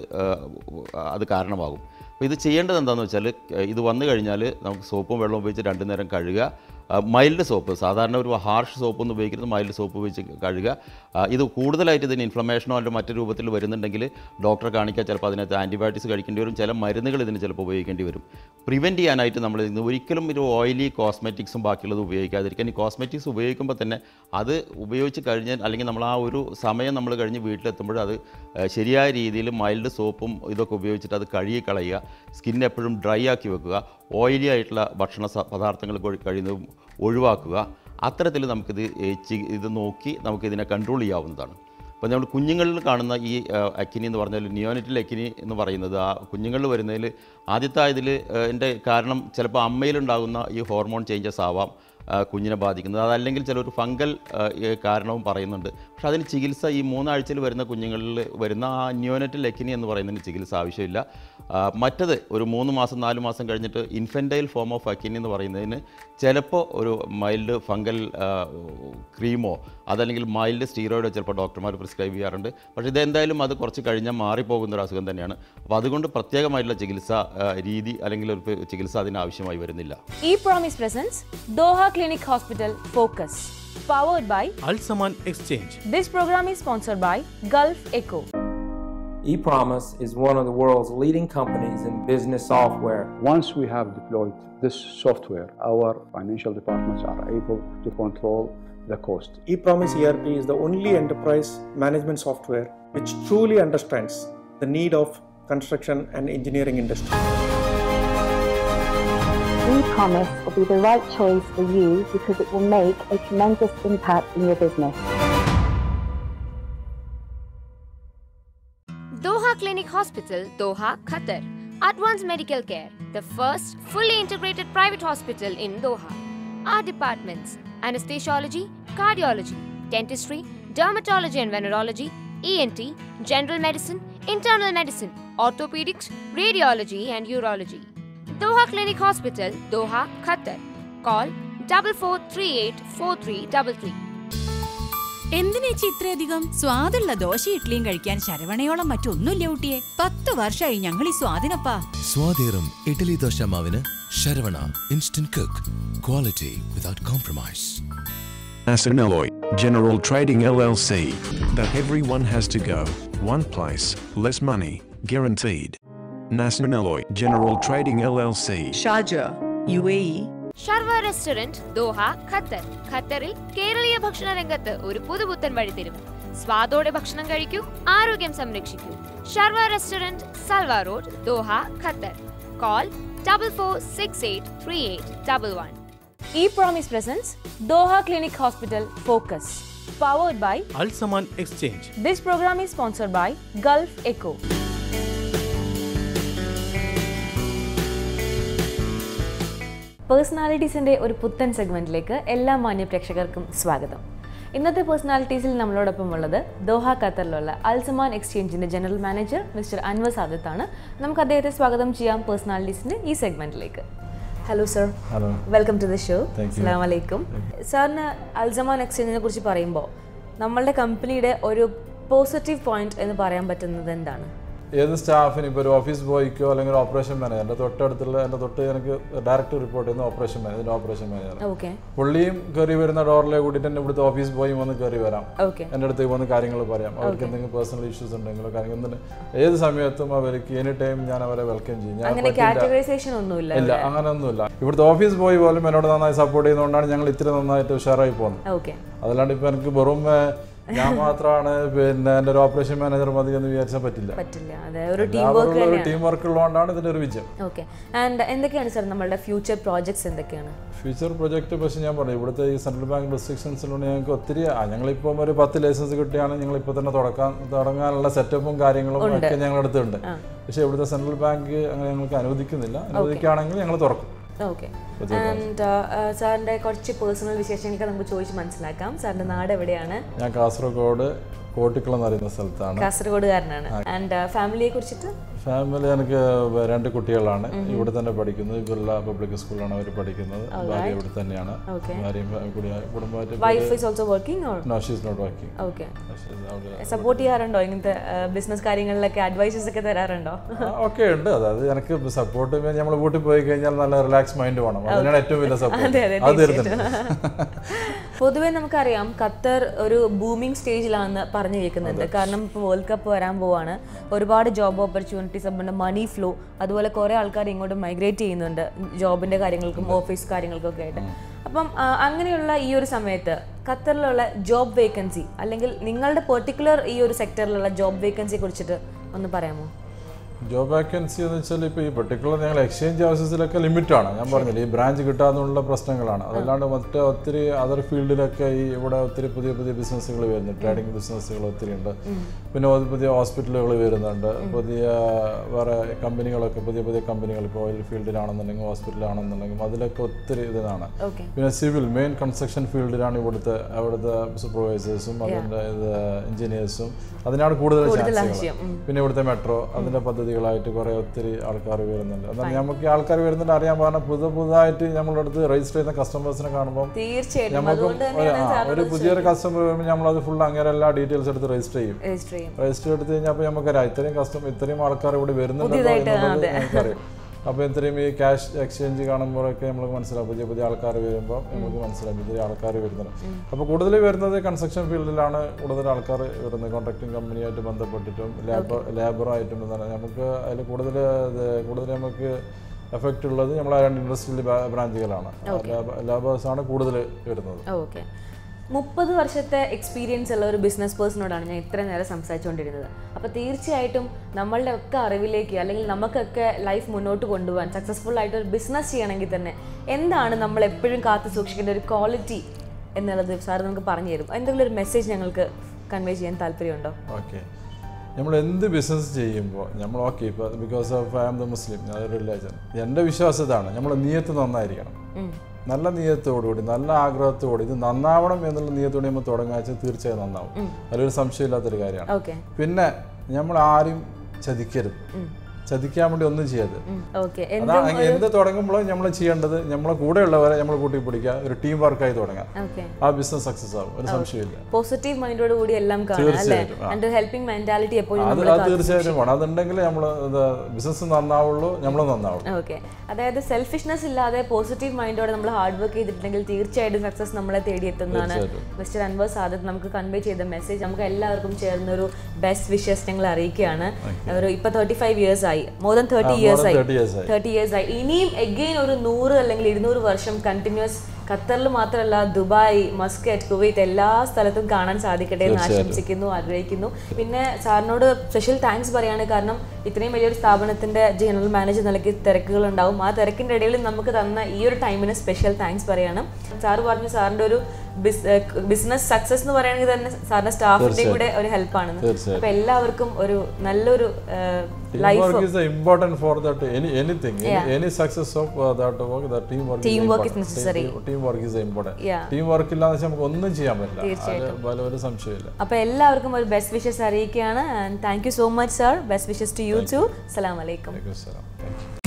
ആ, അത് കാരണമാകും അപ്പോൾ ഇത് ചെയ്യേണ്ടത് എന്താണെന്ന് വെച്ചാൽ ഇത് വന്നു കഴിഞ്ഞാൽ നമുക്ക് സോപ്പും വെള്ളവും ഉപയോഗിച്ച് രണ്ടു നേരം കഴുകുക മൈൽഡ് സോപ്പ് സാധാരണ ഒരു ഹാർഷ് സോപ്പ് ഒന്നും ഉപയോഗിക്കുന്നത് മൈൽഡ് സോപ്പ് ഉപയോഗിച്ച് കഴുകുക ആ, ഇത് കൂടുതലായിട്ട് ഇതിന് ഇൻഫ്ലമേഷനോ അല്ലെങ്കിൽ മറ്റു രൂപത്തിൽ വരുന്നുണ്ടെങ്കിൽ ഡോക്ടറെ കാണിക്കുക ചിലപ്പോൾ അതിനകത്ത് ആൻറ്റിബയോട്ടിക്സ് കഴിക്കേണ്ടി വരും ചില മരുന്നുകൾ ഇതിന് ചിലപ്പോൾ ഉപയോഗിക്കേണ്ടി വരും പ്രിവെൻറ്റ് ചെയ്യാനായിട്ട് നമ്മൾ ഇന്ന് ഒരിക്കലും ഒരു ഓയിലി കോസ്മെറ്റിക്സും ബാക്കിയുള്ളത് ഉപയോഗിക്കാതിരിക്കാൻ ഈ കോസ്മെറ്റിക്സ് ഉപയോഗിക്കുമ്പോൾ തന്നെ അത് ഉപയോഗിച്ച് കഴിഞ്ഞാൽ അല്ലെങ്കിൽ നമ്മൾ ആ ഒരു സമയം നമ്മൾ കഴിഞ്ഞ് വീട്ടിലെത്തുമ്പോൾ അത് ആ, ശരിയായ രീതിയിൽ മൈൽഡ് സോപ്പും ഇതൊക്കെ ഉപയോഗിച്ചിട്ട് അത് കഴുകി കളയുക സ്കിൻ എപ്പോഴും ഡ്രൈ ആക്കി വെക്കുക ഓയിലി ആയിട്ടുള്ള ഭക്ഷണ സ- പദാർത്ഥങ്ങൾ കൊ- കഴിയുന്നതും ഒഴിവാക്കുക അത്തരത്തിൽ നമുക്കിത് ഏ, ചി- ഇത് നോക്കി നമുക്കിതിനെ കൺട്രോൾ ചെയ്യാവുന്നതാണ് അപ്പോൾ നമ്മൾ കുഞ്ഞുങ്ങളിൽ കാണുന്ന ഈ ആ, അക്കിനി എന്ന് പറഞ്ഞാൽ നിയോനറ്റിൽ അക്കിനി എന്ന് പറയുന്നത് ആ കുഞ്ഞുങ്ങളിൽ വരുന്നതിൽ ആദ്യത്തെ ഇതിൽ എൻ്റെ കാരണം ചിലപ്പോൾ അമ്മയിലുണ്ടാകുന്ന ഈ ഹോർമോൺ ചേഞ്ചസ് ആവാം ആ, കുഞ്ഞിനെ ബാധിക്കുന്നത് അതല്ലെങ്കിൽ ചിലർ ഫംഗൽ ആ, ഈ കാരണവും പറയുന്നുണ്ട് പക്ഷേ അതിന് ചികിത്സ ഈ മൂന്നാഴ്ചയിൽ വരുന്ന കുഞ്ഞുങ്ങളിൽ വരുന്ന ആ ന്യൂനറ്റ് ലെക്കിനി എന്ന് പറയുന്നതിന് ചികിത്സ ആവശ്യമില്ല ആ, മറ്റത് ഒരു മൂന്ന് മാസം നാല് മാസം കഴിഞ്ഞിട്ട് ഇൻഫൻറ്റൈൽ ഫോം ഓഫ് അക്കിനി എന്ന് പറയുന്നതിന് ചിലപ്പോൾ ഒരു മൈൽഡ് ഫംഗൽ ആ, ക്രീമോ അതല്ലെങ്കിൽ മൈൽഡ് സ്റ്റീറോയിഡോ ചിലപ്പോൾ ഡോക്ടർമാർ പ്രിസ്ക്രൈബ് ചെയ്യാറുണ്ട് പക്ഷേ ഇതെന്തായാലും അത് കുറച്ച് കഴിഞ്ഞാൽ മാറിപ്പോകുന്ന ഒരു അസുഖം തന്നെയാണ് അപ്പോൾ അതുകൊണ്ട് പ്രത്യേകമായിട്ടുള്ള ചികിത്സ ആ, രീതി അല്ലെങ്കിൽ ഒരു ചികിത്സ അതിന് ആവശ്യമായി വരുന്നില്ല E Promise presents Doha Clinic Hospital Focus, powered by Alsaman Exchange. This program is sponsored by Gulf Echo. ePromise is one of the world's leading companies in business software. Once we have deployed this software, our financial departments are able to control the cost. ePromise ERP is the only enterprise management software which truly understands the need of construction and engineering industry. ePromise will be the right choice for you because it will make a tremendous impact in your business. Doha Clinic Hospital, Doha, Qatar. Advanced Medical Care, the first fully integrated private hospital in Doha. Our departments anesthesiology, cardiology, dentistry, dermatology and venerology, ENT, general medicine, internal medicine, orthopedics, radiology, and urology. Doha Clinic Hospital, Doha, Qatar. Call 4438 4333. എന്തിനേച്ചി ഇത്രയധികം സ്വാദുള്ള ദോശ ഇഡ്ഡലിയും കഴിക്കാൻ ശരവണയോളം മറ്റൊന്നുമില്ല ഊട്ടിയെ പത്ത് വർഷമായി ഞങ്ങൾ ഈ സ്വാദിനപ്പാ സ്വാദേറും ഇഡ്ഡലി ദോശ മാവിന് Saravana instant cook quality without compromise Nasanelloy General Trading LLC. That everyone has to go. One place, less money, guaranteed. Nasanelloy General Trading LLC. Sharjah, UAE. Sharwa restaurant Doha Qatar ഖത്തറിൽ കേരളീയ ഭക്ഷണ രംഗത്ത് ഒരു പുതുപുത്തൻ വഴിത്തിരിവ് സ്വാദോടെ ഭക്ഷണം കഴിക്കൂ ആരോഗ്യം സംരക്ഷിക്കൂ Sharwa restaurant Salwa road Doha Qatar call double four six eight three eight double one ഇ promise presence Doha clinic hospital focus powered by Al Zaman exchange this program is sponsored by Gulf Echo പേഴ്സണാലിറ്റീസിൻ്റെ ഒരു പുത്തൻ സെഗ്മെൻറ്റിലേക്ക് എല്ലാ മാന്യ പ്രേക്ഷകർക്കും സ്വാഗതം ഇന്നത്തെ പേഴ്സണാലിറ്റീസിൽ നമ്മളോടൊപ്പം ഉള്ളത് ദോഹ ഖത്തറിലുള്ള അൽസമാൻ എക്സ്ചേഞ്ചിൻ്റെ ജനറൽ മാനേജർ മിസ്റ്റർ അൻവർ സാദത്താണ് നമുക്ക് അദ്ദേഹത്തെ സ്വാഗതം ചെയ്യാം പേഴ്സണാലിറ്റീസിൻ്റെ ഈ സെഗ്മെൻറ്റിലേക്ക് hello sir hello welcome to the show Thank you. അസ്സാം വലൈക്കും സാറിന് അൽസമാൻ എക്സ്ചേഞ്ചിനെ കുറിച്ച് പറയുമ്പോൾ നമ്മളുടെ കമ്പനിയുടെ ഒരു പോസിറ്റീവ് പോയിന്റ് എന്ന് പറയാൻ പറ്റുന്നത് എന്താണ് ഏത് സ്റ്റാഫിന് ഇപ്പോൾ ഒരു ഓഫീസ് ബോയ്ക്കോ അല്ലെങ്കിൽ ഒരു ഓപ്പറേഷൻ മാനേജർ എൻ്റെ തൊട്ടടുത്തുള്ള എൻ്റെ തൊട്ട് എനിക്ക് ഡയറക്റ്റ് റിപ്പോർട്ട് ചെയ്യുന്ന operation manager operation manager okay പുള്ളിയും കയറി വരുന്ന ഡോറിലെ കൂട്ടിയിട്ട് എൻ്റെ ഇവിടുത്തെ ഓഫീസ് ബോയും വന്ന് കയറി വരാം ഓക്കെ എൻ്റെ അടുത്തേക്ക് വന്ന് കാര്യങ്ങൾ പറയാം അവർക്ക് എന്തെങ്കിലും പേഴ്സണൽ ഇഷ്യൂസ് ഉണ്ടെങ്കിലോ കാര്യങ്ങൾ എന്തിന് ഏത് സമയത്തും അവർക്ക് എനി ടൈം ഞാൻ അവരെ വെൽക്കം ചെയ്യും ഞാൻ അങ്ങനെ പറ്റില്ല- കാറ്റഗറൈസേഷൻ ഒന്നുമില്ല ഇല്ല അങ്ങനെയൊന്നുമില്ല ഇവിടുത്തെ ഓഫീസ് ബോയ് പോലും എന്നോട് നന്നായി സപ്പോർട്ട് ചെയ്യുന്നതുകൊണ്ടാണ് ഞങ്ങൾ ഇത്ര നന്നായിട്ട് ഉഷാറായി പോകുന്നത് ഓക്കെ അതല്ലാണ്ട് ഇപ്പൊ എനിക്ക് വെറും ഏഹ്, ഞാൻ മാത്രമാണ് പിന്നെ എൻ്റെ ഒരു ഓപ്പറേഷൻ മാനേജർ മതി എന്ന് വിചാരിച്ചാൽ പറ്റില്ല പറ്റില്ല അതെ ഒരു ടീം എല്ലാവരും വർക്ക് ഉള്ള ഒരു തന്നെയാണ് ടീം വർക്ക് ഉള്ളതുകൊണ്ടാണ് ഇതിന്റെ ഒരു വിജയം ഓക്കെ ആൻഡ് എന്തൊക്കെയാണ് സാർ നമ്മളുടെ ഫ്യൂച്ചർ പ്രോജക്ട്സ് എന്തൊക്കെയാണ് ഫ്യൂച്ചർ പ്രൊജക്ട് പക്ഷേ ഞാൻ പറഞ്ഞു ഇവിടുത്തെ ഈ സെൻട്രൽ ബാങ്ക് റെസ്ട്രിക്ഷൻസിലുണ്ട് ഞങ്ങൾക്ക് ഒത്തിരി ആ, ഞങ്ങളിപ്പം ഒരു പത്ത് ലൈസൻസ് കിട്ടിയാണ് ഞങ്ങൾ ഇപ്പോൾ തന്നെ തുടക്കാൻ തുടങ്ങാനുള്ള സെറ്റപ്പും കാര്യങ്ങളും ഉണ്ട്. ഒക്കെ ഞങ്ങളുടെ അടുത്തുണ്ട് ആ. പക്ഷേ ഇവിടുത്തെ സെൻട്രൽ ബാങ്ക് അങ്ങനെ ഞങ്ങൾക്ക് അനുവദിക്കുന്നില്ല അനുവദിക്കുകയാണെങ്കിൽ ഞങ്ങൾ തുറക്കും ഓക്കെ പുതിയ ആൻഡ് സാറിൻ്റെ കുറച്ച് പേഴ്സണൽ വിശേഷങ്ങളൊക്കെ നമുക്ക് ചോദിച്ച് മനസ്സിലാക്കാം സാറിൻ്റെ നാട് എവിടെയാണ് ഞാൻ കാസർഗോഡ് കോട്ടിക്കുളം എന്ന് പറയുന്ന സ്ഥലത്താണ് കാസർഗോഡുകാരനാണ് ആൻഡ് ഫാമിലിയെ കുറിച്ചിട്ട് ഫാമിലി എനിക്ക് രണ്ട് കുട്ടികളാണ് ഇവിടെ തന്നെ പഠിക്കുന്നത് ബിർള പബ്ലിക് സ്കൂളിലാണ് അവർ പഠിക്കുന്നത് ഭാര്യ ഇവിടെ തന്നെയാണ് Okay. ഭാര്യയും ഫാ- കുടി- കുടുംബമായിട്ട് wife is also working or no she's not working okay support ചെയ്യാറുണ്ടോ ഇങ്ങനത്തെ ബിസിനസ് കാര്യങ്ങളിലൊക്കെ അഡ്വൈസസ് ഒക്കെ തരാറുണ്ടോ ഒക്കെ ഉണ്ട് അതായത് എനിക്ക് സപ്പോർട്ട് നമ്മൾ വീട്ടിൽ പോയി കഴിഞ്ഞാൽ നല്ല റിലാക്സ് മൈൻഡ് വേണം അതിനാണ് ഏറ്റവും വലിയ അതെ സപ്പോർട്ട് അതെ അത് തീർച്ചയായിട്ടും. തരുന്നുണ്ട് പൊതുവെ നമുക്കറിയാം ഖത്തർ ഒരു ബൂമിംഗ് സ്റ്റേജിലാണെന്ന് പറഞ്ഞു കേൾക്കുന്നുണ്ട് കാരണം ഇപ്പോൾ വേൾഡ് കപ്പ് വരാൻ പോവാണ് ഒരുപാട് ജോബ് ഓപ്പർച്യൂണിറ്റീസ് ഉണ്ട് മണി ഫ്ലോ അതുപോലെ കുറേ ആൾക്കാർ ഇങ്ങോട്ട് മൈഗ്രേറ്റ് ചെയ്യുന്നുണ്ട് ജോബിന്റെ കാര്യങ്ങൾക്കും ഓഫീസ് കാര്യങ്ങൾക്കും ഒക്കെ ആയിട്ട് അപ്പം ആ, അങ്ങനെയുള്ള ഈ ഒരു സമയത്ത് ഖത്തറിലുള്ള ജോബ് വേക്കൻസി അല്ലെങ്കിൽ നിങ്ങളുടെ പെർട്ടിക്കുലർ ഈ ഒരു സെക്ടറിലുള്ള ജോബ് വേക്കൻസിയെ കുറിച്ചിട്ട് ഒന്ന് പറയാമോ ജോബ് വാക്കൻസി എന്ന് വെച്ചാൽ ഇപ്പോൾ ഈ പെർട്ടിക്കുലർ ഞങ്ങൾ എക്സ്ചേഞ്ച് ഹൗസസിലൊക്കെ ലിമിറ്റാണ് ഞാൻ പറഞ്ഞില്ല ഈ ബ്രാഞ്ച് കിട്ടാതെന്നുള്ള പ്രശ്നങ്ങളാണ് അതല്ലാണ്ട് മറ്റേ ഒത്തിരി അതർ ഫീൽഡിലൊക്കെ ഈ ഇവിടെ ഒത്തിരി പുതിയ പുതിയ ബിസിനസ്സുകൾ വരുന്നുണ്ട് ട്രേഡിംഗ് ബിസിനസ്സുകൾ ഒത്തിരി ഉണ്ട് പിന്നെ ഒരു പുതിയ ഹോസ്പിറ്റലുകൾ വരുന്നുണ്ട് പുതിയ വേറെ കമ്പനികളൊക്കെ പുതിയ പുതിയ കമ്പനികൾ ഇപ്പോൾ ഓയിൽ ഫീൽഡിലാണെന്നുണ്ടെങ്കിൽ ഹോസ്പിറ്റലാണെന്നുണ്ടെങ്കിൽ അതിലൊക്കെ ഒത്തിരി ഇതാണ് ഓക്കെ പിന്നെ സിവിൽ മെയിൻ കൺസ്ട്രക്ഷൻ ഫീൽഡിലാണ് ഇവിടുത്തെ അവിടുത്തെ സൂപ്പർവൈസേഴ്സും അതിൻ്റെ ഇത് എഞ്ചിനീയേഴ്സും അതിനാണ് കൂടുതൽ കൂടുതൽ ചാൻസുകൾ ആവശ്യം, ഉം. പിന്നെ ഇവിടുത്തെ മെട്രോ അതിന്റെ പദ്ധതികളായിട്ട് കുറെ ഒത്തിരി ആൾക്കാർ വരുന്നുണ്ട് എന്നാൽ നമുക്ക് ഈ ആൾക്കാർ വരുന്നുണ്ട് അറിയാൻ പറഞ്ഞാൽ പുതു പുതുതായിട്ട് നമ്മളുടെ അടുത്ത് രജിസ്റ്റർ ചെയ്യുന്ന കസ്റ്റമേഴ്സിനെ കാണുമ്പോൾ തീർച്ചയായിട്ടും നമുക്കും അതുകൊണ്ട് ഒരു തന്നെയാണ് ആ, സാറിനോട് ഒരു പുതിയൊരു കസ്റ്റമർ വരുമ്പോൾ നമ്മളത് ഫുൾ അങ്ങനെ എല്ലാ ഡീറ്റെയിൽസ് എടുത്ത് രജിസ്റ്റർ ചെയ്യും രജിസ്റ്റർ ചെയ്യും രജിസ്റ്റർ എടുത്ത് കഴിഞ്ഞാൽ അപ്പോൾ നമുക്കറിയാം ഇത്രയും കസ്റ്റമർ ഇത്രയും ആൾക്കാർ ഇവിടെ വരുന്നുണ്ടല്ലോ പുതിയതായിട്ട്, ആ, എന്നുള്ളത് അതെ. നമുക്കറിയാം അപ്പോൾ ഇത്രയും ഈ ക്യാഷ് എക്സ്ചേഞ്ച് കാണുമ്പോഴൊക്കെ നമുക്ക് മനസ്സിലാവും പുതിയ പുതിയ ആൾക്കാർ വരുമ്പോൾ നമുക്ക് മനസ്സിലാവും പുതിയ ആൾക്കാർ വരുന്നത് അപ്പോൾ കൂടുതൽ വരുന്നത് കൺസ്ട്രക്ഷൻ ഫീൽഡിലാണ് കൂടുതൽ ആൾക്കാർ വരുന്നത് കോൺട്രാക്ടിങ് കമ്പനിയായിട്ട് ബന്ധപ്പെട്ടിട്ടും ലേബർ ലേബറായിട്ടും എന്താണ് നമുക്ക് അതിൽ കൂടുതൽ ഇത് കൂടുതൽ നമുക്ക് എഫക്റ്റ് ഉള്ളത് നമ്മളെ രണ്ട് ഇൻഡസ്ട്രിയൽ ബ്രാഞ്ചുകളാണ് ലേബേഴ്സാണ് കൂടുതൽ വരുന്നത് ഓക്കെ മുപ്പത് വർഷത്തെ എക്സ്പീരിയൻസ് ഉള്ള ഒരു ബിസിനസ് പേഴ്സണോടാണ് ഞാൻ ഇത്ര നേരം സംസാരിച്ചുകൊണ്ടിരുന്നത് അപ്പോൾ തീർച്ചയായിട്ടും നമ്മളുടെ ഒക്കെ അറിവിലേക്ക് അല്ലെങ്കിൽ നമുക്കൊക്കെ ലൈഫ് മുന്നോട്ട് കൊണ്ടുപോകാൻ സക്സസ്ഫുൾ ആയിട്ട് ഒരു ബിസിനസ് ചെയ്യണമെങ്കിൽ തന്നെ എന്താണ് നമ്മൾ എപ്പോഴും കാത്തു സൂക്ഷിക്കേണ്ട ഒരു ക്വാളിറ്റി എന്നുള്ളത് സാർ നമുക്ക് പറഞ്ഞു തരും എന്തെങ്കിലും ഒരു മെസ്സേജ് ഞങ്ങൾക്ക് കൺവേ ചെയ്യാൻ താല്പര്യമുണ്ടോ ഓക്കെ നമ്മൾ എന്ത് ബിസിനസ് ചെയ്യുമ്പോൾ നമ്മൾ ഓക്കെ ഇപ്പോൾ because of I am the Muslim അതൊരു റിലേഷൻ എൻ്റെ വിശ്വാസം ഇതാണ് നമ്മൾ നീയത്ത് നന്നായിരിക്കണം ഉം. നല്ല നീയത്തോടുകൂടി നല്ല ആഗ്രഹത്തോടെ ഇത് നന്നാവണം എന്നുള്ള നീയത്തോടെ നമ്മൾ തുടങ്ങാച്ച തീർച്ചയായും നന്നാവും ഉം. അതിലൊരു സംശയമില്ലാത്തൊരു കാര്യമാണ് ഓക്കെ പിന്നെ നമ്മൾ ആരും ചതിക്കരുത് ഉം. ചതിക്കാൻ വേണ്ടി ഒന്നും ചെയ്യരുത് ഓക്കെ അതാ എന്ത് തുടങ്ങുമ്പോഴും നമ്മൾ ചെയ്യേണ്ടത് നമ്മളെ കൂടെയുള്ളവരെ നമ്മൾ കൂട്ടി പിടിക്കുക ഒരു ടീം വർക്കായി തുടങ്ങാം ഓക്കെ ആ ബിസിനസ് സക്സസ് ആവും ഒരു സംശയമില്ല പോസിറ്റീവ് മൈൻഡോട് കൂടി എല്ലാം കാണാം അല്ലേ തീർച്ചയായിട്ടും, ആ. ആൻഡ് ഹെൽപ്പിംഗ് മെന്റാലിറ്റി എപ്പോഴും അത് നമ്മൾ അത് തീർച്ചയായിട്ടും വേണം അതുണ്ടെങ്കിൽ നമ്മൾ ബിസിനസ് നന്നാവുള്ളൂ നമ്മൾ നന്നാവുള്ളൂ ഓക്കെ അതായത് സെൽഫിഷ്നെസ് ഇല്ലാതെ പോസിറ്റീവ് മൈൻഡോടെ നമ്മൾ ഹാർഡ് വർക്ക് ചെയ്തിട്ടുണ്ടെങ്കിൽ തീർച്ചയായിട്ടും സക്സസ് നമ്മളെ തേടിയെത്തുന്നതാണ് തീർച്ചയായിട്ടും. മിസ്റ്റർ അൻവർ സാദത്ത് നമുക്ക് കൺവേ ചെയ്ത മെസ്സേജ് നമുക്ക് എല്ലാവർക്കും ചേർന്ന ഒരു ബെസ്റ്റ് വിഷസ് ഞങ്ങൾ അറിയിക്കുകയാണ് ഒരു ഇപ്പൊ തേർട്ടി ഫൈവ് ഇയേഴ്സ് ആയി more than ah, thirty more years than ആയി 30 years ആയി. തേർട്ടി ഇയേഴ്സ് ആയി ഇനിയും എഗെയിൻ ഒരു നൂറ് അല്ലെങ്കിൽ ഇരുന്നൂറ് വർഷം കണ്ടിന്യൂസ് ഖത്തറിൽ മാത്രമല്ല ദുബായ് മസ്കറ്റ് കുവൈറ്റ് എല്ലാ സ്ഥലത്തും കാണാൻ സാധിക്കട്ടെ എന്ന് തീർച്ചയായിട്ടും. ആശംസിക്കുന്നു ആഗ്രഹിക്കുന്നു പിന്നെ സാറിനോട് സ്പെഷ്യൽ താങ്ക്സ് പറയാണ് കാരണം ഇത്രയും വലിയൊരു സ്ഥാപനത്തിന്റെ ജനറൽ മാനേജർ നിലയ്ക്ക് തിരക്കുകൾ ഉണ്ടാവും ആ തിരക്കിന്റെ ഇടയിൽ നമുക്ക് തന്ന ഈ ഒരു ടൈമിന് സ്പെഷ്യൽ താങ്ക്സ് പറയാണ് സാറ് പറഞ്ഞു സാറിന്റെ ഒരു ബിസിനസ് സക്സസ് എന്ന് പറയുകയാണെങ്കിൽ തന്നെ സാറിന്റെ സ്റ്റാഫിന്റെ കൂടെ ഒരു ഹെൽപ്പാണെന്ന് തീർച്ചയായിട്ടും. അപ്പൊ എല്ലാവർക്കും ഒരു നല്ലൊരു life Teamwork is important for that any anything any, Yeah. any success of uh, that work the teamwork Teamwork is important. necessary. Team- teamwork is important Yeah. teamwork ഇല്ലാന്ന് വെച്ചാൽ നമുക്ക് ഒന്നും ചെയ്യാൻ പറ്റില്ല അത് തീർച്ചയായിട്ടും. പല ഒരു സംശയമില്ല അപ്പൊ എല്ലാവർക്കും ഒരു ബെസ്റ്റ് വിഷസ് അറിയിക്കുകയാണ് and thank you so much sir best wishes to you too സലാം അലൈക്കും Thank you, sir. Thank you.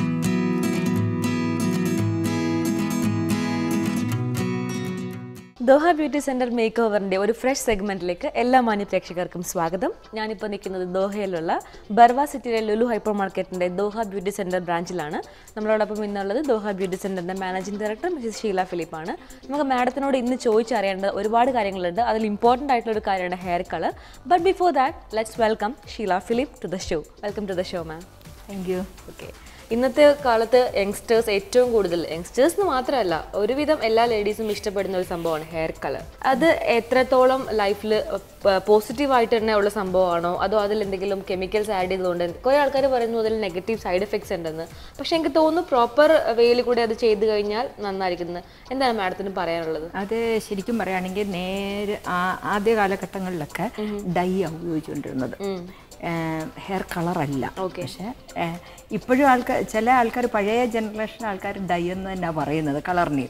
Doha beauty centre മേക്ക് ഓവറിന്റെ ഒരു ഫ്രഷ് സെഗ്മെന്റിലേക്ക് എല്ലാ മാന്യ പ്രേക്ഷകർക്കും സ്വാഗതം ഞാനിപ്പോൾ നിൽക്കുന്നത് ദോഹയിലുള്ള ബർവ സിറ്റിയിലെ ലുലു ഹൈപ്പർ മാർക്കറ്റിന്റെ ദോഹ ബ്യൂട്ടി സെന്റർ ബ്രാഞ്ചിലാണ് നമ്മളോടൊപ്പം ഇന്നുള്ളത് ദോഹ ബ്യൂട്ടി സെന്ററിന്റെ മാനേജിംഗ് ഡയറക്ടർ മിസസ് ഷീല ഫിലിപ്പാണ് നമുക്ക് മാഡത്തിനോട് ഇന്ന് ചോദിച്ചറിയേണ്ട ഒരുപാട് കാര്യങ്ങളുണ്ട് അതിൽ ഇമ്പോർട്ടൻ്റ് ആയിട്ടുള്ള ഒരു കാര്യമാണ് hair colour but before that let's welcome Sheela Philip to the show welcome to the show ma'am thank you okay ഇന്നത്തെ കാലത്ത് യങ്സ്റ്റേഴ്സ് ഏറ്റവും കൂടുതൽ യങ്സ്റ്റേഴ്സ് എന്ന് മാത്രമല്ല ഒരുവിധം എല്ലാ ലേഡീസും ഇഷ്ടപ്പെടുന്ന ഒരു സംഭവമാണ് ഹെയർ കളർ അത് എത്രത്തോളം ലൈഫിൽ പോസിറ്റീവായിട്ട് തന്നെ ഉള്ള സംഭവമാണോ അതോ അതിൽ എന്തെങ്കിലും കെമിക്കൽസ് ആഡ് ചെയ്തുകൊണ്ട് കുറേ ആൾക്കാർ പറയുന്നു അതിൽ നെഗറ്റീവ് സൈഡ് എഫക്ട്സ് ഉണ്ടെന്ന് പക്ഷെ എനിക്ക് തോന്നുന്നു പ്രോപ്പർ വേയിൽ കൂടെ അത് ചെയ്ത് കഴിഞ്ഞാൽ നന്നായിരിക്കുന്നത് എന്താണ് മാഡത്തിന് പറയാനുള്ളത് അത് ശരിക്കും പറയുകയാണെങ്കിൽ നേരെ ആ- ആദ്യ കാലഘട്ടങ്ങളിലൊക്കെ ഡൈ ആണ് ഉപയോഗിച്ചുകൊണ്ടിരുന്നത് ഹെയർ കളറല്ല പക്ഷെ ഏഹ്, ഇപ്പോഴും ആൾക്കാർ ചില ആൾക്കാർ പഴയ ജനറേഷൻ ആൾക്കാർ ഡൈ എന്ന് തന്നെ പറയുന്നത് കളറിന്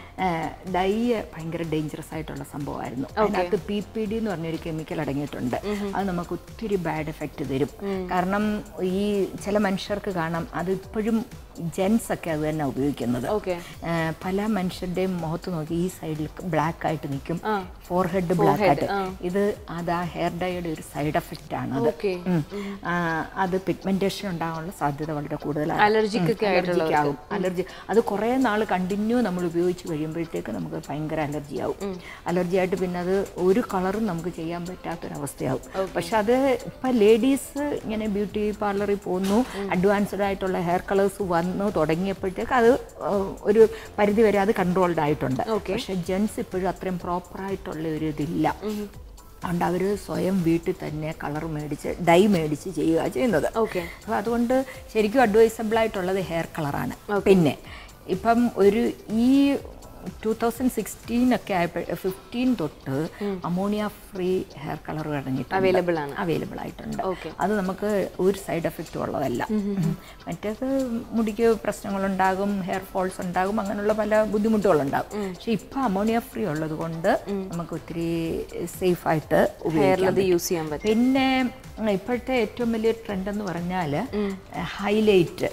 ഡൈ ഭയങ്കര ഡേഞ്ചറസ് ആയിട്ടുള്ള സംഭവമായിരുന്നു അതിനകത്ത് പി പി ഡി എന്ന് പറഞ്ഞൊരു കെമിക്കൽ അടങ്ങിയിട്ടുണ്ട് അത് നമുക്ക് ഒത്തിരി ബാഡ് എഫക്റ്റ് തരും കാരണം ഈ ചില മനുഷ്യർക്ക് കാണാം അത് ഇപ്പോഴും ജെൻസ് ഒക്കെ അത് തന്നെ ഉപയോഗിക്കുന്നത് ഏഹ്, പല മനുഷ്യരുടെയും മുഖത്ത് നോക്കി ഈ സൈഡിൽ ബ്ലാക്ക് ആയിട്ട് നിൽക്കും ഫോർഹെഡ് ബ്ലാക്ക് ആയിട്ട് ഇത് അത് ആ ഹെയർ ഡൈയുടെ ഒരു സൈഡ് എഫക്റ്റ് ആണ് അത് Okay. ഉം. ആ, അത് പിഗ്മെന്റേഷൻ ഉണ്ടാകാനുള്ള സാധ്യത വളരെ കൂടുതലാണ് Allergic ഒക്കെ ആയിട്ടുള്ളവർക്ക്. ആകും അലർജി അത് കുറേ നാൾ കണ്ടിന്യൂ നമ്മൾ ഉപയോഗിച്ച് കഴിയുമ്പോഴത്തേക്ക് നമുക്ക് ഭയങ്കര അലർജി ആവും അലർജി ആയിട്ട് പിന്നെ അത് ഒരു കളറും നമുക്ക് ചെയ്യാൻ പറ്റാത്തൊരവസ്ഥയാവും പക്ഷെ അത് ഇപ്പം ലേഡീസ് ഇങ്ങനെ ബ്യൂട്ടി പാർലറിൽ പോകുന്നു അഡ്വാൻസ്ഡ് ആയിട്ടുള്ള ഹെയർ കളേഴ്സ് വന്നു തുടങ്ങിയപ്പോഴത്തേക്ക് അത് ഏഹ്, ഒരു പരിധി വരെ അത് കൺട്രോൾഡ് ആയിട്ടുണ്ട് പക്ഷെ ജെൻസ് ഇപ്പോഴും അത്രയും പ്രോപ്പറായിട്ടുള്ള ഒരു ഇതില്ല അതുകൊണ്ട് അവർ സ്വയം വീട്ടിൽ തന്നെ കളർ മേടിച്ച് ഡൈ മേടിച്ച് ചെയ്യുക ചെയ്യുന്നത് അപ്പോൾ അതുകൊണ്ട് ശരിക്കും അഡ്വൈസബിൾ ആയിട്ടുള്ളത് ഹെയർ കളറാണ് പിന്നെ ഇപ്പം ഒരു ഈ ടൂ തൗസൻഡ് സിക്സ്റ്റീൻ ഒക്കെ ആയപ്പോൾ ഫിഫ്റ്റീൻ തൊട്ട് അമോണിയ ഫ്രീ ഹെയർ കളർ അടങ്ങിയിട്ട് Available ആണ്. അവൈലബിൾ ആയിട്ടുണ്ട് Okay. അത് നമുക്ക് ഒരു സൈഡ് എഫക്റ്റും ഉള്ളതല്ല മറ്റേത് മുടിക്ക് പ്രശ്നങ്ങളുണ്ടാകും ഹെയർ ഫോൾസ് ഉണ്ടാകും അങ്ങനെയുള്ള പല ബുദ്ധിമുട്ടുകളുണ്ടാകും പക്ഷെ ഇപ്പം അമോണിയ ഫ്രീ ഉള്ളത് കൊണ്ട് നമുക്ക് ഒത്തിരി സേഫ് ആയിട്ട് ഹെയറിൽ അത് ഉപയോഗിക്കാം യൂസ് ചെയ്യാൻ പറ്റും പിന്നെ ഉം, ഇപ്പോഴത്തെ ഏറ്റവും വലിയ ട്രെൻഡ് എന്ന് പറഞ്ഞാൽ ഹൈലൈറ്റ്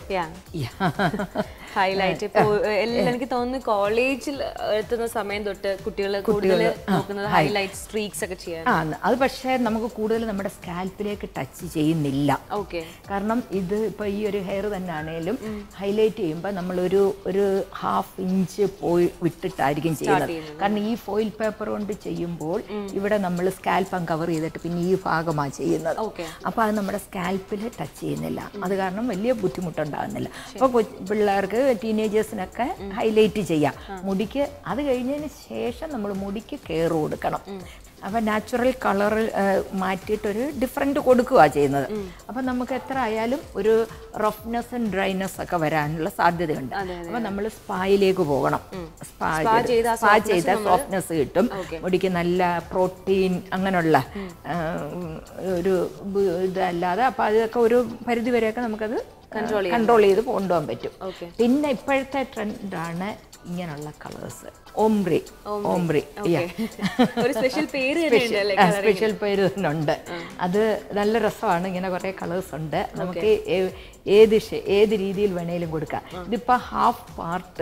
ഹൈലൈറ്റ് ഇപ്പൊ എല്ലാം എനിക്ക് തോന്നുന്നു കോളേജിൽ എത്തുന്ന സമയം തൊട്ട് കുട്ടികൾ കൂടുതൽ കുട്ടികള്, ആ, നോക്കുന്നത് high- ഹൈലൈറ്റ് സ്ട്രീക്സ് ഒക്കെ ചെയ്യാൻ ആ അത് പക്ഷേ നമുക്ക് കൂടുതൽ നമ്മുടെ സ്കാൽപ്പിലേക്ക് ടച്ച് ചെയ്യുന്നില്ല ഓക്കെ കാരണം ഇത് ഇപ്പോൾ ഈ ഒരു ഹെയർ തന്നെ ആണേലും ഹൈലൈറ്റ് ചെയ്യുമ്പോൾ നമ്മളൊരു ഒരു ഹാഫ് ഇഞ്ച് പോയി വിട്ടിട്ടായിരിക്കും ചെയ്യുന്നത് കാരണം ഈ ഫോയിൽ പേപ്പർ കൊണ്ട് ചെയ്യുമ്പോൾ ഇവിടെ നമ്മൾ സ്കാൽപ്പ് കവർ ചെയ്തിട്ട് പിന്നെ ഈ ഭാഗമാണ് ചെയ്യുന്നത് അപ്പോൾ അത് നമ്മുടെ സ്കാൽപ്പിൽ ടച്ച് ചെയ്യുന്നില്ല അത് കാരണം വലിയ ബുദ്ധിമുട്ടുണ്ടാകുന്നില്ല അപ്പോൾ പിള്ളേർക്ക് ടീനേജേഴ്സിനൊക്കെ ഹൈലൈറ്റ് ചെയ്യാം മുടിക്ക് അത് കഴിഞ്ഞതിന് ശേഷം നമ്മൾ മുടിക്ക് കെയർ കൊടുക്കണം അപ്പോൾ നാച്ചുറൽ കളർ മാറ്റിയിട്ടൊരു ഡിഫറെൻറ്റ് കൊടുക്കുക ചെയ്യുന്നത് അപ്പം നമുക്ക് എത്ര ആയാലും ഒരു റഫ്നെസ് ആൻഡ് ഡ്രൈനെസ് ഒക്കെ വരാനുള്ള സാധ്യതയുണ്ട് അപ്പം നമ്മൾ സ്പായിലേക്ക് പോകണം സ്പാ Spa ചെയ്താ സ്പാ softness ചെയ്താൽ നമ്മള് സോഫ്റ്റ്നെസ് കിട്ടും Okay. മുടിക്ക് നല്ല പ്രോട്ടീൻ അങ്ങനെയുള്ള ആ, ഒരു ബ് ഇതല്ലാതെ അപ്പം അതൊക്കെ ഒരു പരിധി വരെയൊക്കെ നമുക്കത് Control ചെയ്യാൻ കൺട്രോൾ ചെയ്ത് കൊണ്ടുപോകാൻ പറ്റും Okay. പിന്നെ ഇപ്പോഴത്തെ ട്രെൻഡാണ് ഇങ്ങനെയുള്ള colours ombre Ombre, ombre okay. ഒരു special പേര് തന്നെ ഉണ്ട് അല്ലേ coloring ന്? സ്പെഷ്യൽ പേര് തന്നെ ഉണ്ട് അത് നല്ല രസമാണ് ഇങ്ങനെ കുറേ കളേഴ്സ് ഉണ്ട് നമുക്ക് ഏ- ഏത് ഷെ- ഏത് രീതിയിൽ വേണേലും കൊടുക്കാം ഇതിപ്പോൾ ഹാഫ് പാർട്ട്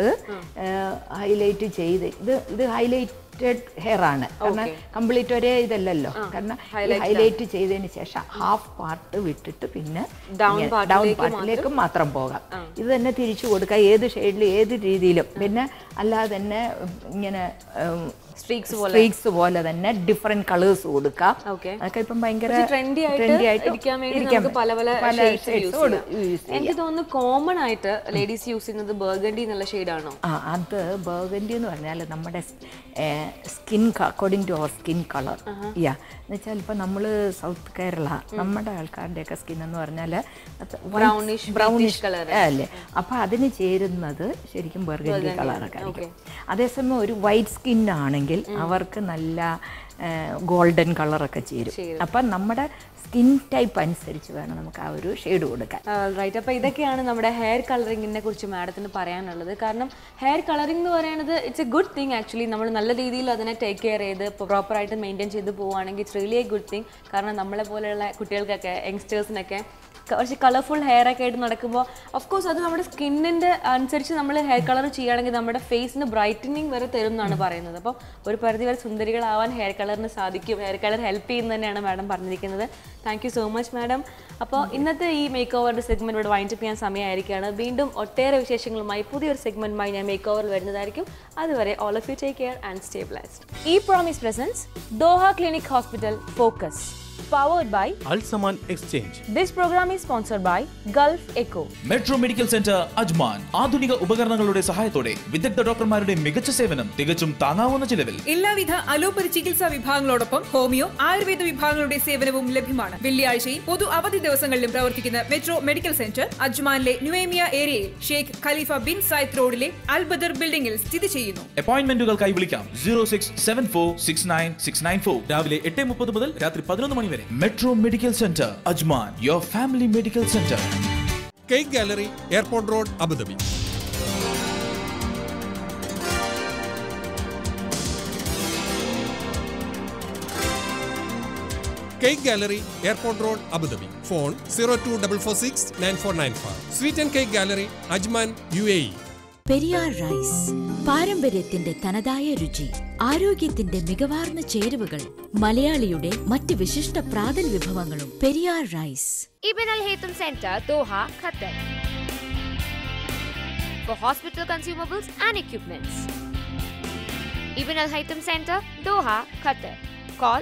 ഹൈലൈറ്റ് ചെയ്ത് ഇത് ഇത് ഹൈലൈറ്റഡ് ഹെയർ ആണ് കാരണം Okay. കംപ്ലീറ്റ് ഒരേ ഇതല്ലല്ലോ കാരണം highlight ഹൈലൈറ്റ് ചെയ്തതിന് ശേഷം ഹാഫ് പാർട്ട് വിട്ടിട്ട് പിന്നെ Down ഡൗൺ part-ലേക്ക് പാർട്ടിലേക്ക് മാത്രം? മാത്രം പോകാം ഇത് തന്നെ തിരിച്ചു കൊടുക്കാം ഏത് ഷെയ്ഡിൽ ഏത് രീതിയിലും പിന്നെ അല്ലാതെ തന്നെ ഇങ്ങനെ Streaks പോലെ? സ്ട്രീക്സ് പോലെ തന്നെ ഡിഫറെന്റ് കളേഴ്സ് കൊടുക്കാം Okay. അതൊക്കെ ഇപ്പം ഭയങ്കര കുറച്ച് trendy ആയിട്ട് trendy ആയിട്ട് ഇരിക്കാൻ വേണ്ടി ഇരിക്കാൻ നമുക്ക് പല പല പല shades shades use കൊടു- ചെയ്യാം. use എനിക്ക് ചെയ്യാം. തോന്നുന്നു കോമൺ ആയിട്ട് ലേഡീസ് യൂസ് ചെയ്യുന്നത് ബർഗണ്ടി എന്നുള്ള ഷെയ്ഡാണോ ആ അത് ബർഗൻഡി എന്ന് പറഞ്ഞാൽ നമ്മുടെ സ്കിൻ അക്കോർഡിംഗ് ടു അവർ സ്കിൻ കളർ യാ എന്ന് വെച്ചാൽ ഇപ്പം നമ്മൾ സൗത്ത് കേരള നമ്മുടെ ആൾക്കാരുടെയൊക്കെ സ്കിൻ എന്ന് പറഞ്ഞാൽ Brownish, ബ്രൗണിഷ് pinkish colour. അല്ലേ അപ്പം അതിന് ചേരുന്നത് ശരിക്കും ബർഗൻഡി Burgundy, കളറൊക്കെ ആയിരിക്കും അതേസമയം ഒരു വൈറ്റ് സ്കിൻ ആണെങ്കിൽ അവർക്ക് നല്ല ഗോൾഡൻ കളറൊക്കെ ചേരും ചേരും. അപ്പം നമ്മുടെ സ്കിൻ ടൈപ്പ് അനുസരിച്ച് വേണം നമുക്ക് ആ ഒരു ഷെയ്ഡ് കൊടുക്കാൻ റൈറ്റ് അപ്പോൾ ഇതൊക്കെയാണ് നമ്മുടെ ഹെയർ കളറിങ്ങിനെ കുറിച്ച് മാഡത്തിന് പറയാനുള്ളത് കാരണം ഹെയർ കളറിംഗ് എന്ന് പറയുന്നത് it's a good thing actually നമ്മൾ നല്ല രീതിയിൽ അതിനെ ടേക്ക് കെയർ ചെയ്ത് പ്രോപ്പറായിട്ട് മെയിൻറ്റെയിൻ ചെയ്ത് പോവുകയാണെങ്കിൽ it's really a good thing കാരണം നമ്മളെ പോലെയുള്ള കുട്ടികൾക്കൊക്കെ യങ്സ്റ്റേഴ്സിനൊക്കെ കുറച്ച് കളർഫുൾ ഹെയർ ഒക്കെ ആയിട്ട് നടക്കുമ്പോൾ ഓഫ് കോഴ്സ് അത് നമ്മുടെ സ്കിന്നിൻ്റെ അനുസരിച്ച് നമ്മൾ ഹെയർ കളർ ചെയ്യുകയാണെങ്കിൽ നമ്മുടെ ഫേസിന് ബ്രൈറ്റനിങ് വരെ തരും എന്നാണ് പറയുന്നത് അപ്പോൾ ഒരു പരിധി വരെ സുന്ദരികളാവാൻ ഹെയർ കളറിന് സാധിക്കും ഹെയർ കളർ ഹെൽപ്പ് ചെയ്യുന്നത് തന്നെയാണ് മാഡം പറഞ്ഞിരിക്കുന്നത് thank you so much madam അപ്പോൾ ഇന്നത്തെ ഈ മേക്ക് ഓവറിൻ്റെ സെഗ്മെൻറ്റ് ഇവിടെ വൈൻഡപ്പ് ചെയ്യാൻ സമയമായിരിക്കുകയാണ് വീണ്ടും ഒട്ടേറെ വിശേഷങ്ങളുമായി പുതിയൊരു സെഗ്മെൻറ്റുമായി ഞാൻ മേക്ക് ഓവർ വരുന്നതായിരിക്കും അതുവരെ all of you take care and stay blessed ഈ promise presence Doha clinic hospital focus powered by Al Zaman exchange This program is sponsored by Gulf Echo. Metro medical centre Ajman ആധുനിക ഉപകരണങ്ങളുടെ സഹായത്തോടെ വിദഗ്ധ ഡോക്ടർമാരുടെ മികച്ച സേവനം തികച്ചും താങ്ങാവുന്ന ചിലവിൽ എല്ലാവിധ അലോപ്പതി ചികിത്സാ വിഭാഗങ്ങളോടൊപ്പം ഹോമിയോ ആയുർവേദ വിഭാഗങ്ങളുടെ സേവനവും ലഭ്യമാണ് വെള്ളിയാഴ്ചയും പൊതു അവധി ദിവസങ്ങളിലും പ്രവർത്തിക്കുന്ന മെട്രോ മെഡിക്കൽ സെന്റർ അജ്മാനിലെ ന്യൂവേമിയ ഏരിയയിൽ ഷെയ്ഖ് ഖലീഫ ബിൻ സായിദ് റോഡിലെ അൽബദർ ബിൽഡിംഗിൽ സ്ഥിതി ചെയ്യുന്നു അപ്പോയിന്റ്മെന്റുകൾക്കായി വിളിക്കാം zero six seven four six nine six nine four രാവിലെ എട്ട് മുപ്പത് മുതൽ രാത്രി പതിനൊന്ന് മണി വരെ metro medical centre Ajman your family medical centre cake gallery airport road Abu Dhabi cake gallery airport road Abu Dhabi phone zero two double four six nine four nine five sweet and cake gallery Ajman U A E Periyar rice പാരമ്പര്യത്തിന്റെ തനതായ രുചി ആരോഗ്യത്തിന്റെ മികവാർന്ന ചേരുവകൾ മലയാളിയുടെ മറ്റ് വിശിഷ്ട പ്രാതൽ വിഭവങ്ങളും Periyar rice Ibn Al Haytham Center, Doha, Qatar. For hospital consumables and equipments. Ibn Al Haytham Center, Doha, Qatar. Call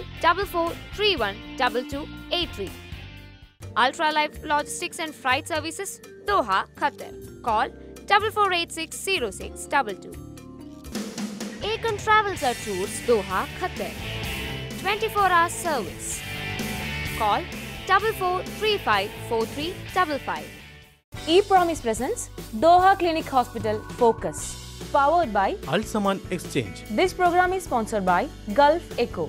44312283. Ultra Life Logistics and Freight Services, Doha, Qatar. Call 44860622. Akan Travels and Tours, Doha, Qatar. 24 hours service. Call double four three five four three double five. E Promise presents Doha Clinic Hospital Focus. Powered by Al Zaman exchange this program is sponsored by Gulf Echo.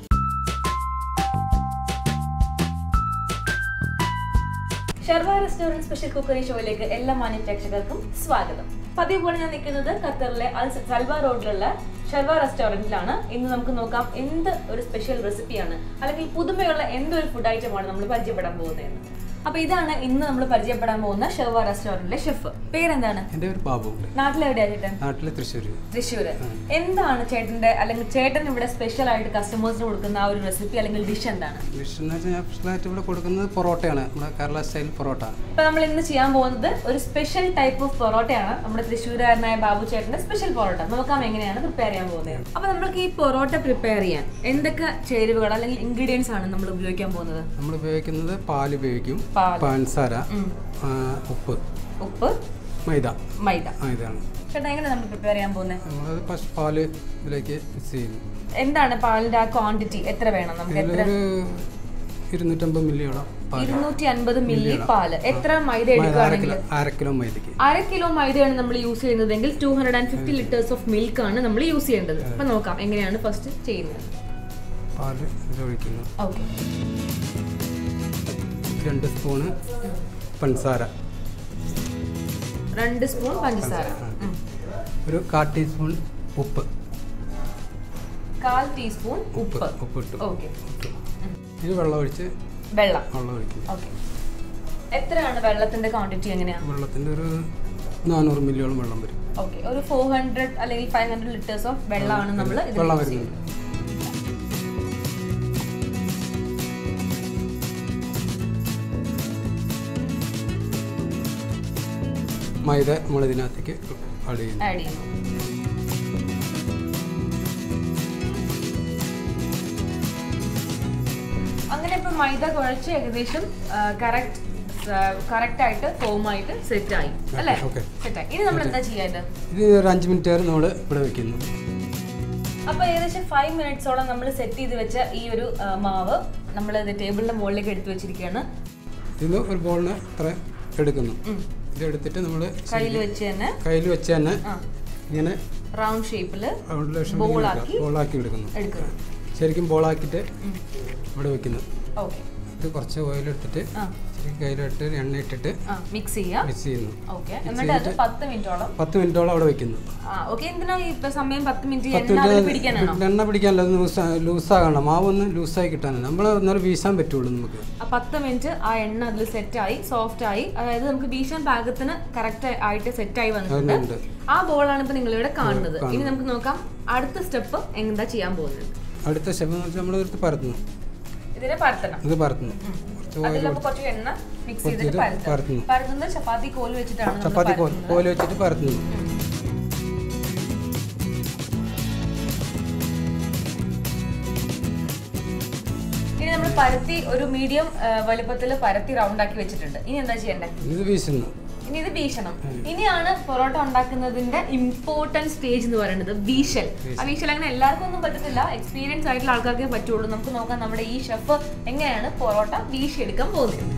Sharwa restaurant special cookery ഷോയിലേക്ക് എല്ലാ മാന്യ പ്രേക്ഷകർക്കും സ്വാഗതം പതിവ് പോലെ ഞാൻ നിൽക്കുന്നത് ഖത്തറിലെ അൽ സൽവ റോഡിലുള്ള ഷർവ റെസ്റ്റോറന്റിലാണ് ഇന്ന് നമുക്ക് നോക്കാം എന്ത് ഒരു സ്പെഷ്യൽ റെസിപ്പിയാണ് അല്ലെങ്കിൽ പുതുമയുള്ള എന്തൊരു ഫുഡ് ഐറ്റമാണ് നമ്മൾ പരിചയപ്പെടാൻ പോകുന്നത് അപ്പൊ ഇതാണ് ഇന്ന് നമ്മൾ പരിചയപ്പെടാൻ പോകുന്ന ഷർവ റെസ്റ്റോറന്റിലെ ഷെഫ് പേരെന്താണ് എൻ്റെ പേര് ബാബു നാട്ടിലെവിടെയാ ചേട്ടൻ നാട്ടിലെ തൃശ്ശൂർ തൃശ്ശൂര് എന്താണ് ചേട്ടന്റെ അല്ലെങ്കിൽ ചേട്ടൻ ഇവിടെ സ്പെഷ്യൽ ആയിട്ട് കസ്റ്റമേഴ്സിന് കൊടുക്കുന്ന ആ ഒരു റെസിപ്പി അല്ലെങ്കിൽ ഡിഷ് എന്താണ് ഡിഷ് എന്ന് വെച്ചാൽ ഞാൻ സ്പെഷ്യലായിട്ട് ഇവിടെ കൊടുക്കുന്നത് പൊറോട്ടയാണ് നമ്മുടെ കേരള സ്റ്റൈൽ പൊറോട്ട ഇപ്പൊ നമ്മൾ ഇന്ന് ചെയ്യാൻ പോകുന്നത് ഒരു സ്പെഷ്യൽ ടൈപ്പ് ഓഫ് പൊറോട്ടയാണ് നമ്മുടെ തൃശ്ശൂരുകാരനായ ബാബു ചേട്ടന്റെ സ്പെഷ്യൽ പൊറോട്ട നോക്കാം എങ്ങനെയാണ് പ്രിപ്പയർ ചെയ്യാൻ പോകുന്നത് അപ്പൊ നമ്മൾക്ക് ഈ പൊറോട്ട പ്രിപ്പയർ ചെയ്യാൻ എന്തൊക്കെ ചേരുവകൾ അല്ലെങ്കിൽ ഇൻഗ്രീഡിയൻസ് ആണ് നമ്മൾ ഉപയോഗിക്കാൻ പോകുന്നത് നമ്മൾ ഉപയോഗിക്കുന്നത് പാൽ ഉപയോഗിക്കും പാല്. പഞ്ചസാര ഉം. ആ, ഉപ്പ് ഉപ്പ് മൈദ മൈദ ആ ഇതാണ് ചേട്ടാ എങ്ങനെ നമ്മൾ പ്രിപ്പയർ ചെയ്യാൻ പോകുന്നത് നമ്മളത് ഫസ്റ്റ് പാല് ഇതിലേക്ക് മിക്സ് ചെയ്യുന്നു എന്താണ് പാലിന്റെ ആ ക്വാണ്ടിറ്റി എത്ര വേണം നമുക്ക് എത്ര ഇതിലൊരു ഇരുന്നൂറ്റമ്പത് മില്ലിയോളം പാല് ഇരുന്നൂറ്റി അൻപത് മില്ലി മില്ലിയോളം. പാല് എത്ര മൈദ മൈദ അര എടുക്കുകയാണെങ്കിൽ കിലോ അര കിലോ മൈദയ്ക്ക് അര കിലോ മൈദയാണ് നമ്മൾ യൂസ് ചെയ്യുന്നതെങ്കിൽ two hundred and fifty litres of milk ആണ് നമ്മൾ യൂസ് ചെയ്യേണ്ടത് അപ്പൊ നോക്കാം എങ്ങനെയാണ് ഫസ്റ്റ് ചെയ്യുന്നത് പാല് ഇതിലൊഴിക്കുന്നു ഓക്കെ രണ്ട് സ്പൂണ് പഞ്ചസാര രണ്ട് സ്പൂൺ പഞ്ചസാര ഉം. ഒരു കാൽ ടീസ്പൂൺ ഉപ്പ് കാൽ ടീസ്പൂൺ ഉപ്പ് ഉപ്പ് ഇട്ടു ഓക്കെ ഇത് വെള്ളം ഒഴിച്ച് വെള്ളം വെള്ളം ഒഴിക്കും ഓക്കെ എത്രയാണ് വെള്ളത്തിന്റെ ക്വാണ്ടിറ്റി എങ്ങനെയാ വെള്ളത്തിൻ്റെ ഒരു നാനൂറ് മില്ലിയോളം വെള്ളം വരും ഓക്കെ ഒരു ഫോർ ഹൺഡ്രഡ് അല്ലെങ്കിൽ ഫൈവ് ഹൺഡ്രഡ് ലിറ്റേഴ്സ് ഓഫ് വെള്ളമാണ് നമ്മൾ വെള്ളം വരുന്നുണ്ട് മൈദ നമ്മൾ ഇതിനകത്തേക്ക് ആഡ് ചെയ്യുന്നു ആഡ് ചെയ്യുന്നു അങ്ങനെ ഇപ്പൊ മൈദ കുഴച്ച് ഏകദേശം കറക്റ്റ് കറക്റ്റ് ആയിട്ട് ഫോം ആയിട്ട് സെറ്റ് ആയി അല്ലേ ഓക്കെ സെറ്റ് ആയി ഇനി നമ്മൾ എന്താ ചെയ്യാത് ഇത് ഒരു അഞ്ച് മിനിറ്റ് നേരം നമ്മൾ ഇവിടെ വെക്കുന്നു അപ്പൊ ഏകദേശം ഫൈവ് മിനിറ്റ്സോളം നമ്മൾ സെറ്റ് ചെയ്ത് വെച്ച ഈ ഒരു ആ, മാവ് നമ്മൾ ടേബിളിന്റെ മുകളിലേക്ക് എടുത്തു വെച്ചിരിക്കുകയാണ് ഇത് ഒരു ബോളിന് ഇത്ര എടുക്കുന്നു ഉം. ഇത് എടുത്തിട്ട് നമ്മൾ കയ്യിൽ വെച്ച് തന്നെ കയ്യിൽ വെച്ച് തന്നെ ആ. ഇങ്ങനെ റൗണ്ട് ഷേപ്പില് റൗണ്ട് ബോളാക്കി ബോളാക്കി എടുക്കുന്നു എടുക്കുന്നു ശരിക്കും ബോളാക്കിയിട്ട് ഇവിടെ വെക്കുന്നു ഓക്കെ ഇത് കുറച്ച് ഓയിൽ എടുത്തിട്ട് ആ. ശരിക്കും കയ്യിലിട്ട് എണ്ണ ഇട്ടിട്ട് മിക്സ് ചെയ്യാം മിക്സ് ചെയ്യുന്നു ഓക്കെ Mix എന്നിട്ട് അത് ചെയ്തിട്ട് പത്ത് മിനിറ്റോളം പത്ത് മിനിറ്റോളം അവിടെ വെക്കുന്നു ആ ഓക്കെ എന്തിനാ ഇപ്പൊ സമയം പത്ത് മിനിറ്റ് പത്ത് എണ്ണ അതിൽ മിനിറ്റ് പിടിക്കാനാണോ എണ്ണ പിടിക്കാനല്ല അത് ലൂസ് ലൂസാകണം മാവ് ഒന്ന് ലൂസായി കിട്ടാനാണ് നമ്മൾ എന്നാലും വീശാൻ പറ്റുള്ളൂ നമുക്ക് ആ പത്ത് മിനിറ്റ് ആ എണ്ണ അതിൽ സെറ്റ് ആയി സോഫ്റ്റ് ആയി അതായത് നമുക്ക് വീശാൻ പാകത്തിന് കറക്റ്റ് ആയിട്ട് സെറ്റ് ആയി വന്നിട്ടുണ്ട് അതിനുണ്ട് ആ ബോളാണ് ഇപ്പൊ നിങ്ങൾ ഇവിടെ കാണുന്നത് കാണുന്നത്. ഇനി നമുക്ക് നോക്കാം അടുത്ത സ്റ്റെപ്പ് എന്താ ചെയ്യാൻ പോകുന്നത് അടുത്ത സ്റ്റെപ്പ് എന്ന് വെച്ചാൽ നമ്മൾ എടുത്ത് പരത്തുന്നു ഇതിനെ പരത്തണം ഇത് പരത്തുന്നു കുറച്ച് ഓയിൽ അതിലപ്പോ കുറച്ച് എണ്ണ മിക്സ് ചെയ്തിട്ട് കുറച്ചിട്ട് പരത്തണം പരത്തുന്നു. പരത്തുന്നത് ചപ്പാത്തി കോല് വെച്ചിട്ടാണ് നമ്മൾ ചപ്പാത്തി കോൽ പരത്തുന്നത്. കോല് വെച്ചിട്ട് പരത്തുന്നു ഇനി നമ്മൾ പരത്തി ഒരു മീഡിയം വലുപ്പത്തിൽ പരത്തി റൗണ്ട് ആക്കി വെച്ചിട്ടുണ്ട് ഇനി എന്താ ചെയ്യണ്ടേ ഇത് വീശുന്നു ഇനി ഇത് വീശണം ഇനിയാണ് പൊറോട്ട ഉണ്ടാക്കുന്നതിന്റെ ഇമ്പോർട്ടൻറ്റ് സ്റ്റേജ് എന്ന് പറയുന്നത് വീശൽ ആ വീശൽ അങ്ങനെ എല്ലാവർക്കും ഒന്നും പറ്റത്തില്ല എക്സ്പീരിയൻസ് ആയിട്ടുള്ള ആൾക്കാർക്കേ പറ്റുള്ളൂ നമുക്ക് നോക്കാം നമ്മുടെ ഈ ഷെഫ് എങ്ങനെയാണ് പൊറോട്ട വീശിയെടുക്കാൻ പോകുന്നത്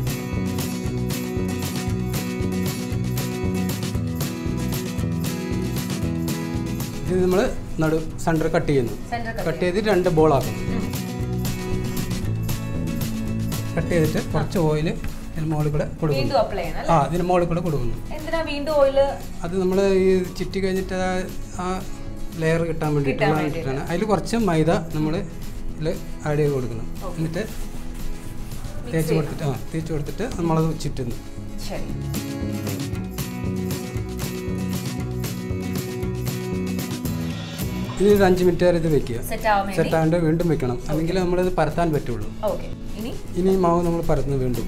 ഇത് നമ്മൾ നടു സെൻറ്റർ കട്ട് ചെയ്യുന്നു Center cut കട്ട് ചെയ്ത് രണ്ട് ബോളാക്കുന്നു കട്ട് ചെയ്തിട്ട് കുറച്ച് ഓയിൽ ഇതിന് മുകളിൽ കൂടെ വീണ്ടും കൊടുക്കുന്നു അപ്ലൈ ചെയ്യണം ആ അല്ലേ ഇതിന് മുകളിൽ കൂടെ കൊടുക്കുന്നു എന്തിനാ വീണ്ടും ഓയില് അത് നമ്മൾ ഈ ചുറ്റി കഴിഞ്ഞിട്ട് ആ- ആ ലെയർ കിട്ടാൻ വേണ്ടിയിട്ടുള്ള കിട്ടാൻ വേണ്ടിയിട്ട്. വേണ്ടിയിട്ടാണ് അതിൽ കുറച്ച് മൈദ നമ്മൾ ഇതിൽ ആഡ് ചെയ്ത് കൊടുക്കണം എന്നിട്ട് തേച്ച് കൊടുത്തിട്ട് ആ തേച്ച് കൊടുത്തിട്ട് നമ്മളത് ചുറ്റുന്നു ശരി ഇത് ഒരു അഞ്ച് മിനിറ്റ് വരെ ഇത് വെക്കുക Set ആവാൻ വേണ്ടി? സെറ്റ് ആണ്ട് വീണ്ടും വെക്കണം അല്ലെങ്കിൽ നമ്മളിത് പരത്താൻ പറ്റുള്ളൂ ഓക്കെ ഇനി ഇനി ഈ മാവ് നമ്മൾ പരത്തുന്നു വീണ്ടും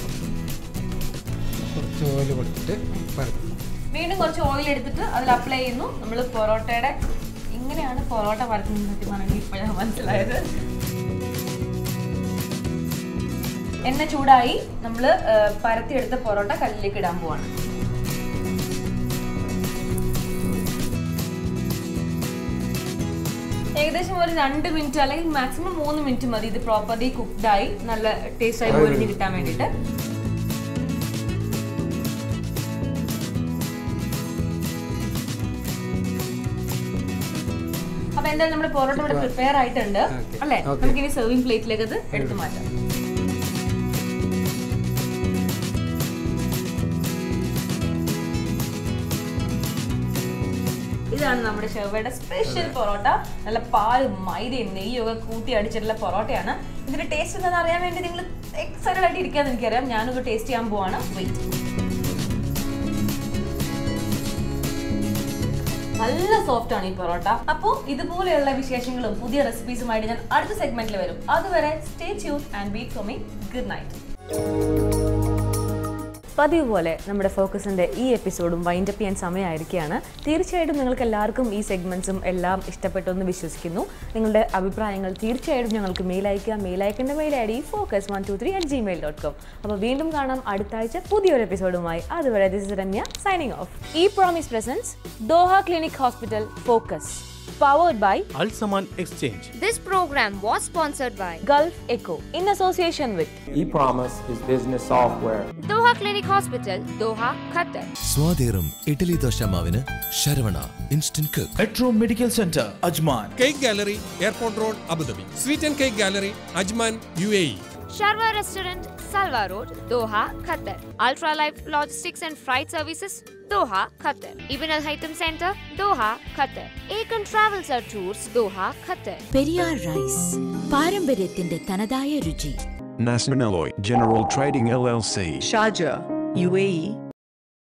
കുറച്ച് ഓയിൽ കൊടുത്തിട്ട് പരത്തുന്നു വീണ്ടും കുറച്ച് ഓയിൽ എടുത്തിട്ട് അതിൽ അപ്ലൈ ചെയ്യുന്നു നമ്മൾ പൊറോട്ടയുടെ ഇങ്ങനെയാണ് പൊറോട്ട പരത്തുന്നത് സത്യം പറഞ്ഞെങ്കിൽ ഇപ്പോഴാണ് മനസ്സിലായത് എണ്ണ ചൂടായി നമ്മൾ പരത്തിയെടുത്ത പൊറോട്ട കല്ലിലേക്ക് ഇടാൻ പോവാണ് ഏകദേശം ഒരു രണ്ട് മിനിറ്റ് അല്ലെങ്കിൽ മാക്സിമം മൂന്ന് മിനിറ്റ് മതി ഇത് പ്രോപ്പർലി കുക്ക്ഡായി നല്ല ടേസ്റ്റ് ആയി പൊരിഞ്ഞ് കിട്ടാൻ വേണ്ടിയിട്ട് അപ്പൊ എന്തായാലും നമ്മുടെ പൊറോട്ട ഇവിടെ പ്രിപ്പയർ ആയിട്ടുണ്ട് Okay. അല്ലേ Okay. നമുക്ക് ഇനി സെർവിംഗ് പ്ലേറ്റിലേക്ക് അത് എടുത്തു മാറ്റാം ഇതാണ് നമ്മുടെ ഷെവയുടെ സ്പെഷ്യൽ പൊറോട്ട നല്ല പാലും മൈദയും നെയ്യും ഒക്കെ കൂട്ടി അടിച്ചിട്ടുള്ള പൊറോട്ടയാണ് ഇതിന്റെ ടേസ്റ്റ് എന്താണെന്ന് അറിയാൻ വേണ്ടി നിങ്ങൾ എക്സൈറ്റഡ് ആയിട്ട് ഇരിക്കാന്ന് എനിക്കറിയാം ഞാനത് ടേസ്റ്റ് ചെയ്യാൻ പോവാണ് വെയിറ്റ് നല്ല സോഫ്റ്റ് ആണ് ഈ പൊറോട്ട അപ്പോൾ ഇതുപോലെയുള്ള വിശേഷങ്ങളും പുതിയ റെസിപ്പീസുമായിട്ട് ഞാൻ അടുത്ത സെഗ്മെന്റിൽ വരും അതുവരെ stay tune and wait for me good night പതിവ് പോലെ നമ്മുടെ ഫോക്കസിൻ്റെ ഈ എപ്പിസോഡും വൈൻഡ് അപ്പ് ചെയ്യാൻ സമയമായിരിക്കുകയാണ് തീർച്ചയായിട്ടും നിങ്ങൾക്ക് എല്ലാവർക്കും ഈ സെഗ്മെൻറ്റ്സും എല്ലാം ഇഷ്ടപ്പെട്ടു എന്ന് വിശ്വസിക്കുന്നു നിങ്ങളുടെ അഭിപ്രായങ്ങൾ തീർച്ചയായിട്ടും ഞങ്ങൾക്ക് മെയിൽ അയക്കുക മെയിൽ അയക്കേണ്ട mail I D focus one two three at Gmail dot com അപ്പോൾ വീണ്ടും കാണാം അടുത്ത ആഴ്ച പുതിയൊരു എപ്പിസോഡുമായി അതുവരെ this is Ramya signing off ഈ promise presence Doha clinic hospital focus powered by Alsaman Exchange. This program was sponsored by Gulf echo in association with ePromise is business software. Doha Clinic Hospital, Doha, Qatar. സ്വാതേറും ഇഡ്ഡലി ദോശ മാവിന് Saravana instant cook Metro Medical Center, Ajman. Cake gallery airport road Abu Dhabi sweet and cake gallery Ajman U A E Sharwa Restaurant, Salwa Road, Doha, Qatar. Ultra Life Logistics and Freight Services, Doha, Qatar. Ibn Al Haytham Center, Doha, Qatar. Akan Travels and Tours, Doha, Qatar. Periyar rice പാരമ്പര്യത്തിന്റെ തനതായ രുചി Nasman Alloy General Trading LLC. Sharjah, UAE,